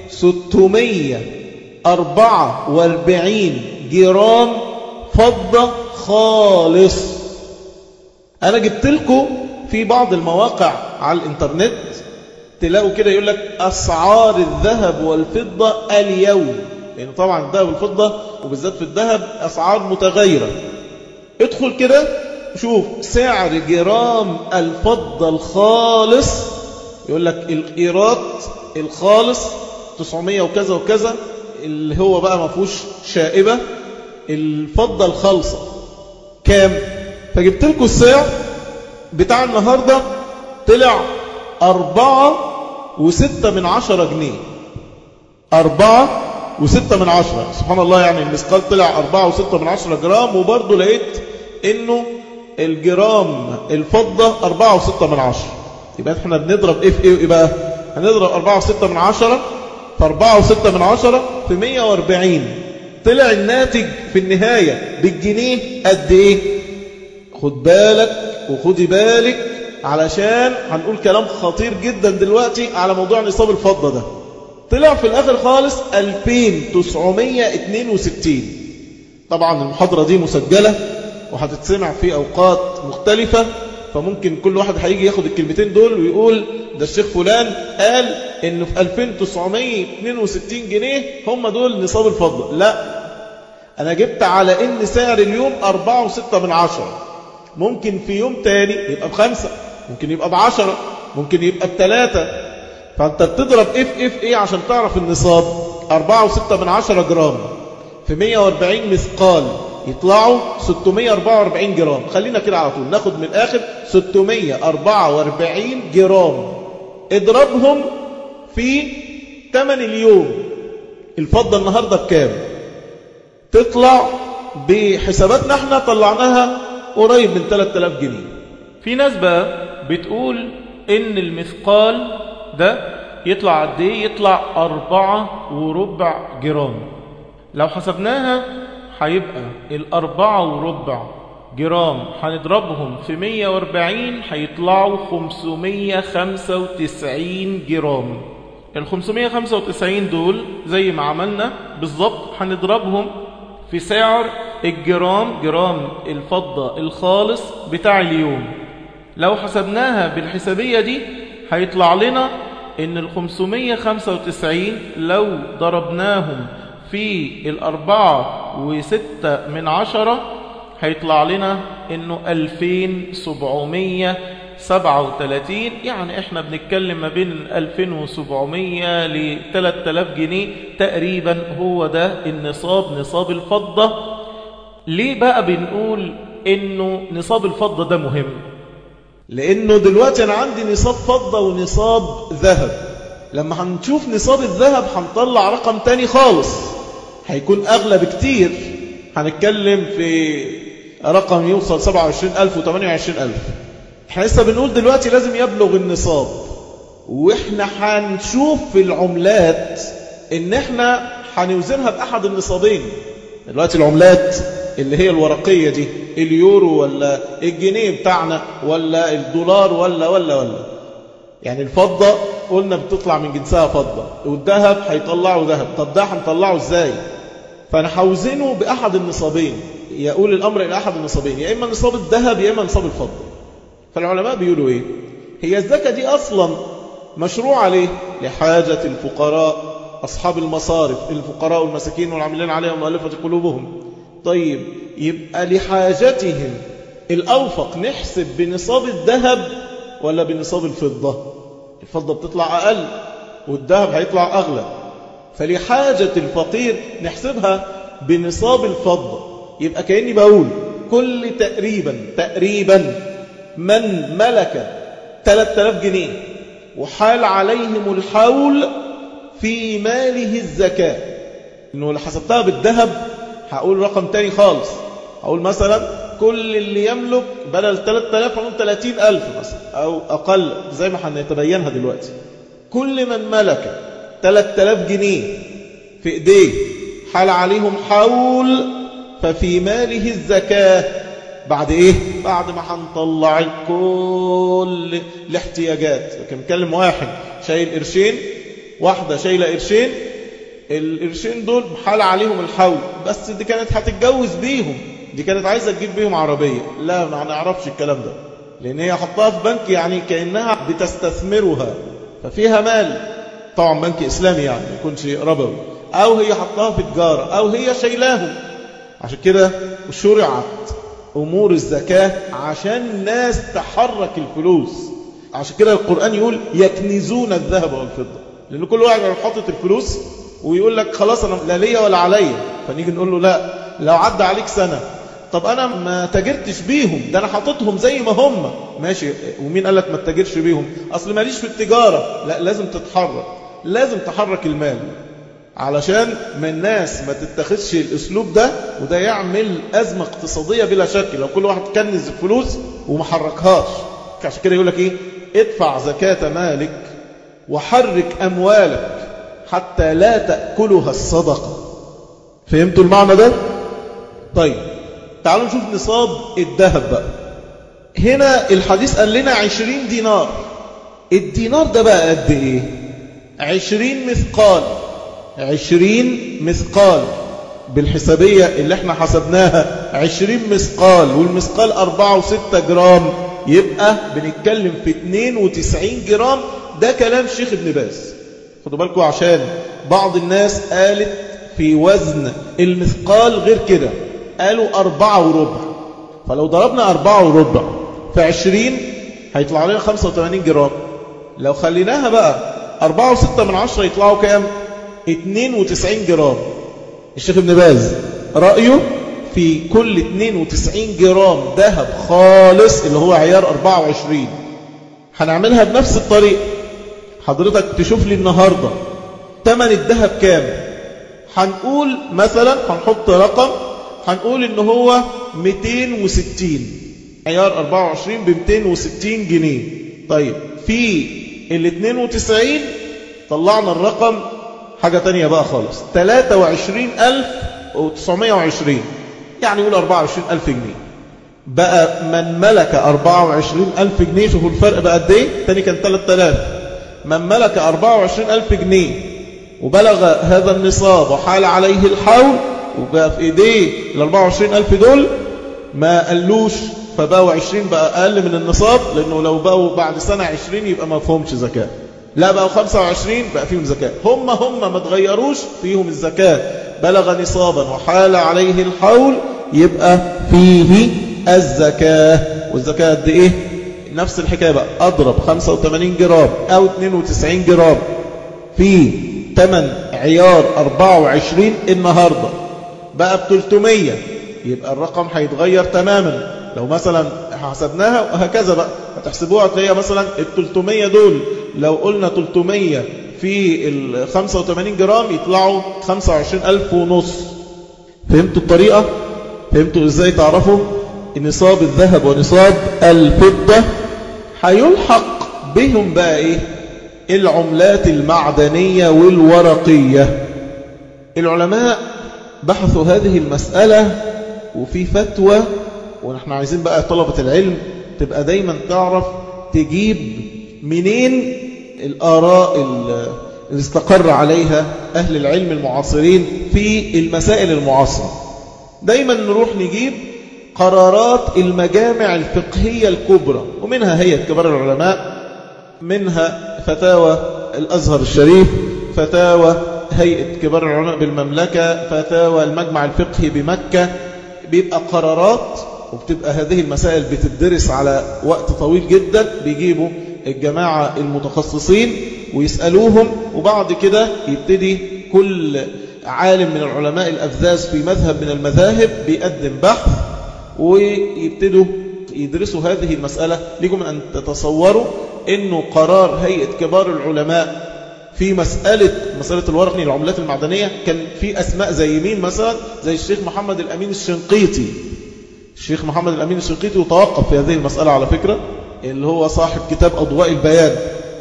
644 جرام فضة خالص أنا جبت لكم في بعض المواقع على الإنترنت تلاقوا كده يقول لك أسعار الذهب والفضة اليوم لأن يعني طبعا الذهب والفضة وبالذات في الذهب أسعار متغيرة ادخل كده شوف سعر جرام الفضة الخالص يقول لك الإيرات الخالص 900 وكذا وكذا اللي هو بقى ما فيهوش شائبة الفضة الخالصة كام فجبت لكم السعر بتاع النهاردة طلع أربعة وستة من عشرة جنيه أربعة وستة من عشرة سبحان الله يعني المثقال طلع أربعة وستة من عشرة جرام وبرضه لقيت إنه الجرام الفضة أربعة وستة من عشرة يبقى احنا بنضرب ايه في ايه بقى هنضرب أربعة وستة من عشرة في أربعة وستة من عشرة في مية واربعين طلع الناتج في النهاية بالجنيه قد ايه خد بالك وخدي بالك علشان هنقول كلام خطير جدا دلوقتي على موضوع نصاب الفضة ده طلع في الآخر خالص 2962 طبعا المحاضرة دي مسجلة وهتتسمع في أوقات مختلفة فممكن كل واحد هيجي ياخد الكلمتين دول ويقول ده الشيخ فلان قال انه في 2962 جنيه هم دول نصاب الفضة لا انا جبت على ان سعر اليوم 4.6 من عشرة ممكن في يوم تاني يبقى بخمسة ممكن يبقى بعشرة ممكن يبقى بثلاثة فانت بتضرب اف اف ايه عشان تعرف النصاب 4.6 من عشرة جرام في 140 مثقال يطلعوا 644 جرام خلينا كده على طول ناخد من الآخر 644 جرام اضربهم في 8 اليوم الفضة النهاردة بكام تطلع بحساباتنا احنا طلعناها قريب من 3000 جنيه في ناس بقى بتقول ان المثقال ده يطلع قد ايه يطلع أربعة وربع جرام لو حسبناها هيبقى الأربعة وربع جرام هنضربهم في 140 هيطلعوا 595 جرام ال 595 دول زي ما عملنا بالظبط هنضربهم في سعر الجرام جرام الفضة الخالص بتاع اليوم لو حسبناها بالحسابية دي هيطلع لنا ان ال 595 لو ضربناهم في الأربعة وستة من عشرة هيطلع لنا انه 2737 يعني احنا بنتكلم ما بين 2700 ل 3000 جنيه تقريبا هو ده النصاب نصاب الفضة ليه بقى بنقول انه نصاب الفضة ده مهم لانه دلوقتي انا عندي نصاب فضة ونصاب ذهب لما هنشوف نصاب الذهب هنطلع رقم تاني خالص هيكون أغلى بكتير هنتكلم في رقم يوصل 27000 و 28000 احنا لسه بنقول دلوقتي لازم يبلغ النصاب واحنا هنشوف في العملات ان احنا هنوزنها بأحد النصابين دلوقتي العملات اللي هي الورقية دي اليورو ولا الجنيه بتاعنا ولا الدولار ولا ولا ولا يعني الفضة قلنا بتطلع من جنسها فضة والذهب هيطلعوا ذهب طب ده هنطلعه ازاي فانا هوزنه بأحد النصابين يقول الأمر إلى أحد النصابين يا إما نصاب الذهب يا إما نصاب الفضة فالعلماء بيقولوا إيه هي الزكاة دي أصلا مشروع عليه لحاجة الفقراء أصحاب المصارف الفقراء والمساكين والعاملين عليهم مؤلفة قلوبهم طيب يبقى لحاجتهم الأوفق نحسب بنصاب الذهب ولا بنصاب الفضة الفضة بتطلع أقل والذهب هيطلع أغلى فلحاجة الفقير نحسبها بنصاب الفضة يبقى كأني بقول كل تقريبا تقريبا من ملك 3000 جنيه وحال عليهم الحول في ماله الزكاة إنه لو حسبتها بالذهب هقول رقم تاني خالص هقول مثلا كل اللي يملك بدل 3000 هنقول 30000 مثلا أو أقل زي ما هنتبينها دلوقتي كل من ملك 3000 جنيه في إيديه حال عليهم حول ففي ماله الزكاة بعد إيه؟ بعد ما هنطلع كل الاحتياجات كان مكلم واحد شايل قرشين واحدة شايلة قرشين القرشين دول حال عليهم الحول بس دي كانت هتتجوز بيهم دي كانت عايزة تجيب بيهم عربية لا ما نعرفش الكلام ده لأن هي حطها في بنك يعني كأنها بتستثمرها ففيها مال طبعا بنك إسلامي يعني ما يكونش ربوي أو هي حطها في تجارة أو هي شايلاهم عشان كده شرعت أمور الزكاة عشان الناس تحرك الفلوس عشان كده القرآن يقول يكنزون الذهب والفضة لأن كل واحد حاطط الفلوس ويقول لك خلاص أنا لا ليا ولا عليا فنيجي نقول له لا لو عدى عليك سنة طب أنا ما تاجرتش بيهم ده أنا حاططهم زي ما هم ماشي ومين قال لك ما تتاجرش بيهم أصل ماليش في التجارة لا لازم تتحرك لازم تحرك المال علشان من الناس ما تتخذش الاسلوب ده وده يعمل ازمه اقتصاديه بلا شك لو كل واحد كنز الفلوس وما حركهاش عشان كده يقول لك ايه ادفع زكاه مالك وحرك اموالك حتى لا تاكلها الصدقه فهمتوا المعنى ده طيب تعالوا نشوف نصاب الذهب بقى هنا الحديث قال لنا عشرين دينار الدينار ده بقى قد ايه عشرين مثقال عشرين مثقال بالحسابية اللي احنا حسبناها عشرين مثقال والمثقال أربعة وستة جرام يبقى بنتكلم في اتنين وتسعين جرام ده كلام شيخ ابن باز خدوا بالكم عشان بعض الناس قالت في وزن المثقال غير كده قالوا أربعة وربع فلو ضربنا أربعة وربع في عشرين هيطلع لنا خمسة وثمانين جرام لو خليناها بقى أربعة وستة من عشرة يطلعوا كام اتنين وتسعين جرام الشيخ ابن باز رأيه في كل 92 جرام ذهب خالص اللي هو عيار 24 هنعملها بنفس الطريقة حضرتك تشوف لي النهاردة تمن الذهب كام هنقول مثلا هنحط رقم هنقول ان هو 260 عيار 24 ب 260 جنيه طيب في ال 92 طلعنا الرقم حاجة تانية بقى خالص 23920 يعني يقول 24000 جنيه بقى من ملك 24000 جنيه شوفوا الفرق بقى قد ايه تاني كان 3000 من ملك 24000 جنيه وبلغ هذا النصاب وحال عليه الحول وبقى في ايديه ال 24000 دول ما قالوش فبقوا 20 بقى اقل من النصاب لانه لو بقوا بعد سنة 20 يبقى ما فهمش زكاه لا بقوا 25 بقى فيهم زكاة هم هم ما تغيروش فيهم الزكاة بلغ نصابا وحال عليه الحول يبقى فيه الزكاة والزكاة قد ايه نفس الحكاية بقى اضرب 85 جرام او 92 جرام في تمن عيار 24 النهاردة بقى ب 300 يبقى الرقم هيتغير تماما لو مثلا حسبناها وهكذا بقى هتحسبوها تلاقيها مثلا ال 300 دول لو قلنا 300 في ال 85 جرام يطلعوا 25000 ونص فهمتوا الطريقة؟ فهمتوا ازاي تعرفوا نصاب الذهب ونصاب الفضة هيلحق بهم بقى ايه العملات المعدنية والورقية العلماء بحثوا هذه المسألة وفي فتوى ونحن عايزين بقى طلبة العلم تبقى دايما تعرف تجيب منين الآراء اللي استقر عليها أهل العلم المعاصرين في المسائل المعاصرة دايما نروح نجيب قرارات المجامع الفقهية الكبرى ومنها هيئة كبار العلماء منها فتاوى الأزهر الشريف فتاوى هيئة كبار العلماء بالمملكة فتاوى المجمع الفقهي بمكة بيبقى قرارات وبتبقى هذه المسائل بتدرس على وقت طويل جدا بيجيبوا الجماعة المتخصصين ويسألوهم وبعد كده يبتدي كل عالم من العلماء الأفذاذ في مذهب من المذاهب بيقدم بحث ويبتدوا يدرسوا هذه المسألة لكم أن تتصوروا أنه قرار هيئة كبار العلماء في مسألة مسألة الورقني العملات المعدنية كان في أسماء زي مين مثلا زي الشيخ محمد الأمين الشنقيطي الشيخ محمد الأمين الشنقيطي وتوقف في هذه المسألة على فكرة اللي هو صاحب كتاب أضواء البيان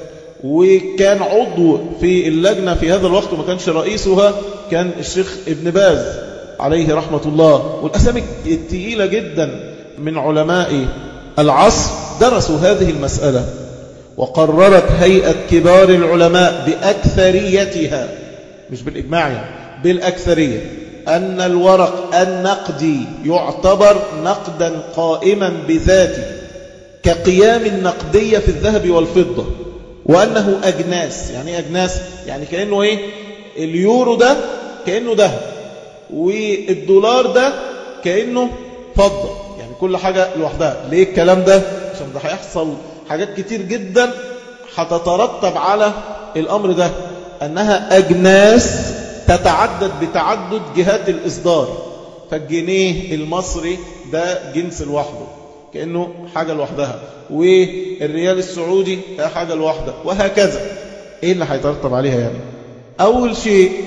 وكان عضو في اللجنة في هذا الوقت وما كانش رئيسها كان الشيخ ابن باز عليه رحمة الله والأسامي التقيلة جدا من علماء العصر درسوا هذه المسألة وقررت هيئة كبار العلماء بأكثريتها مش بالإجماع يعني بالأكثرية أن الورق النقدي يعتبر نقدا قائما بذاته كقيام النقدية في الذهب والفضة وأنه أجناس يعني إيه أجناس يعني كأنه إيه اليورو ده كأنه ذهب والدولار ده كأنه فضة يعني كل حاجة لوحدها ليه الكلام ده عشان ده هيحصل حاجات كتير جدا هتترتب على الأمر ده أنها أجناس تتعدد بتعدد جهات الإصدار فالجنيه المصري ده جنس لوحده كأنه حاجة لوحدها والريال السعودي ده حاجة لوحده وهكذا إيه اللي هيترتب عليها يعني أول شيء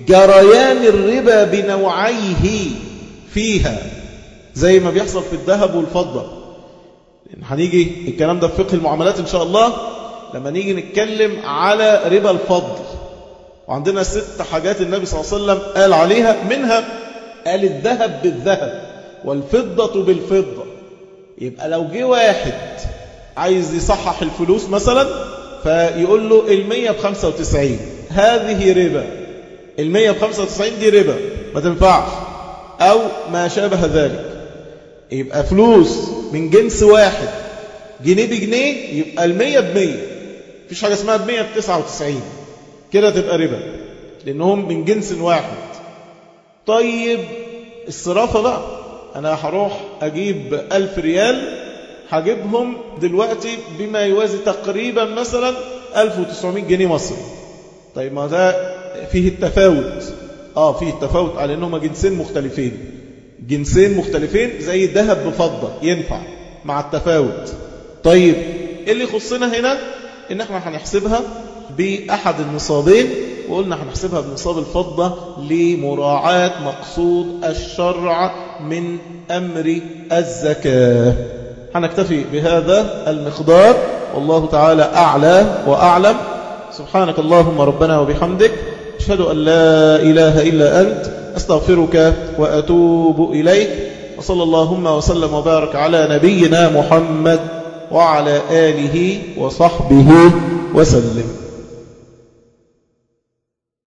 جريان الربا بنوعيه فيها زي ما بيحصل في الذهب والفضة هنيجي الكلام ده في فقه المعاملات إن شاء الله لما نيجي نتكلم على ربا الفضل وعندنا ست حاجات النبي صلى الله عليه وسلم قال عليها منها قال الذهب بالذهب والفضة بالفضة يبقى لو جه واحد عايز يصحح الفلوس مثلا فيقول له المية بخمسة وتسعين هذه ربا المية بخمسة وتسعين دي ربا ما تنفعش أو ما شابه ذلك يبقى فلوس من جنس واحد جنيه بجنيه يبقى المية بمية مفيش حاجة اسمها بمية بتسعة وتسعين كده تبقى ربا لأنهم من جنس واحد طيب الصرافة بقى أنا هروح أجيب ألف ريال هجيبهم دلوقتي بما يوازي تقريبا مثلا 1900 جنيه مصري طيب ما ده فيه التفاوت آه فيه التفاوت على أنهما جنسين مختلفين جنسين مختلفين زي الذهب بفضة ينفع مع التفاوت طيب إيه اللي يخصنا هنا إن احنا هنحسبها بأحد النصابين وقلنا هنحسبها بنصاب الفضة لمراعاة مقصود الشرع من أمر الزكاة هنكتفي بهذا المقدار والله تعالى أعلى وأعلم سبحانك اللهم ربنا وبحمدك أشهد أن لا إله إلا أنت أستغفرك وأتوب إليك وصلى اللهم وسلم وبارك على نبينا محمد وعلى آله وصحبه وسلم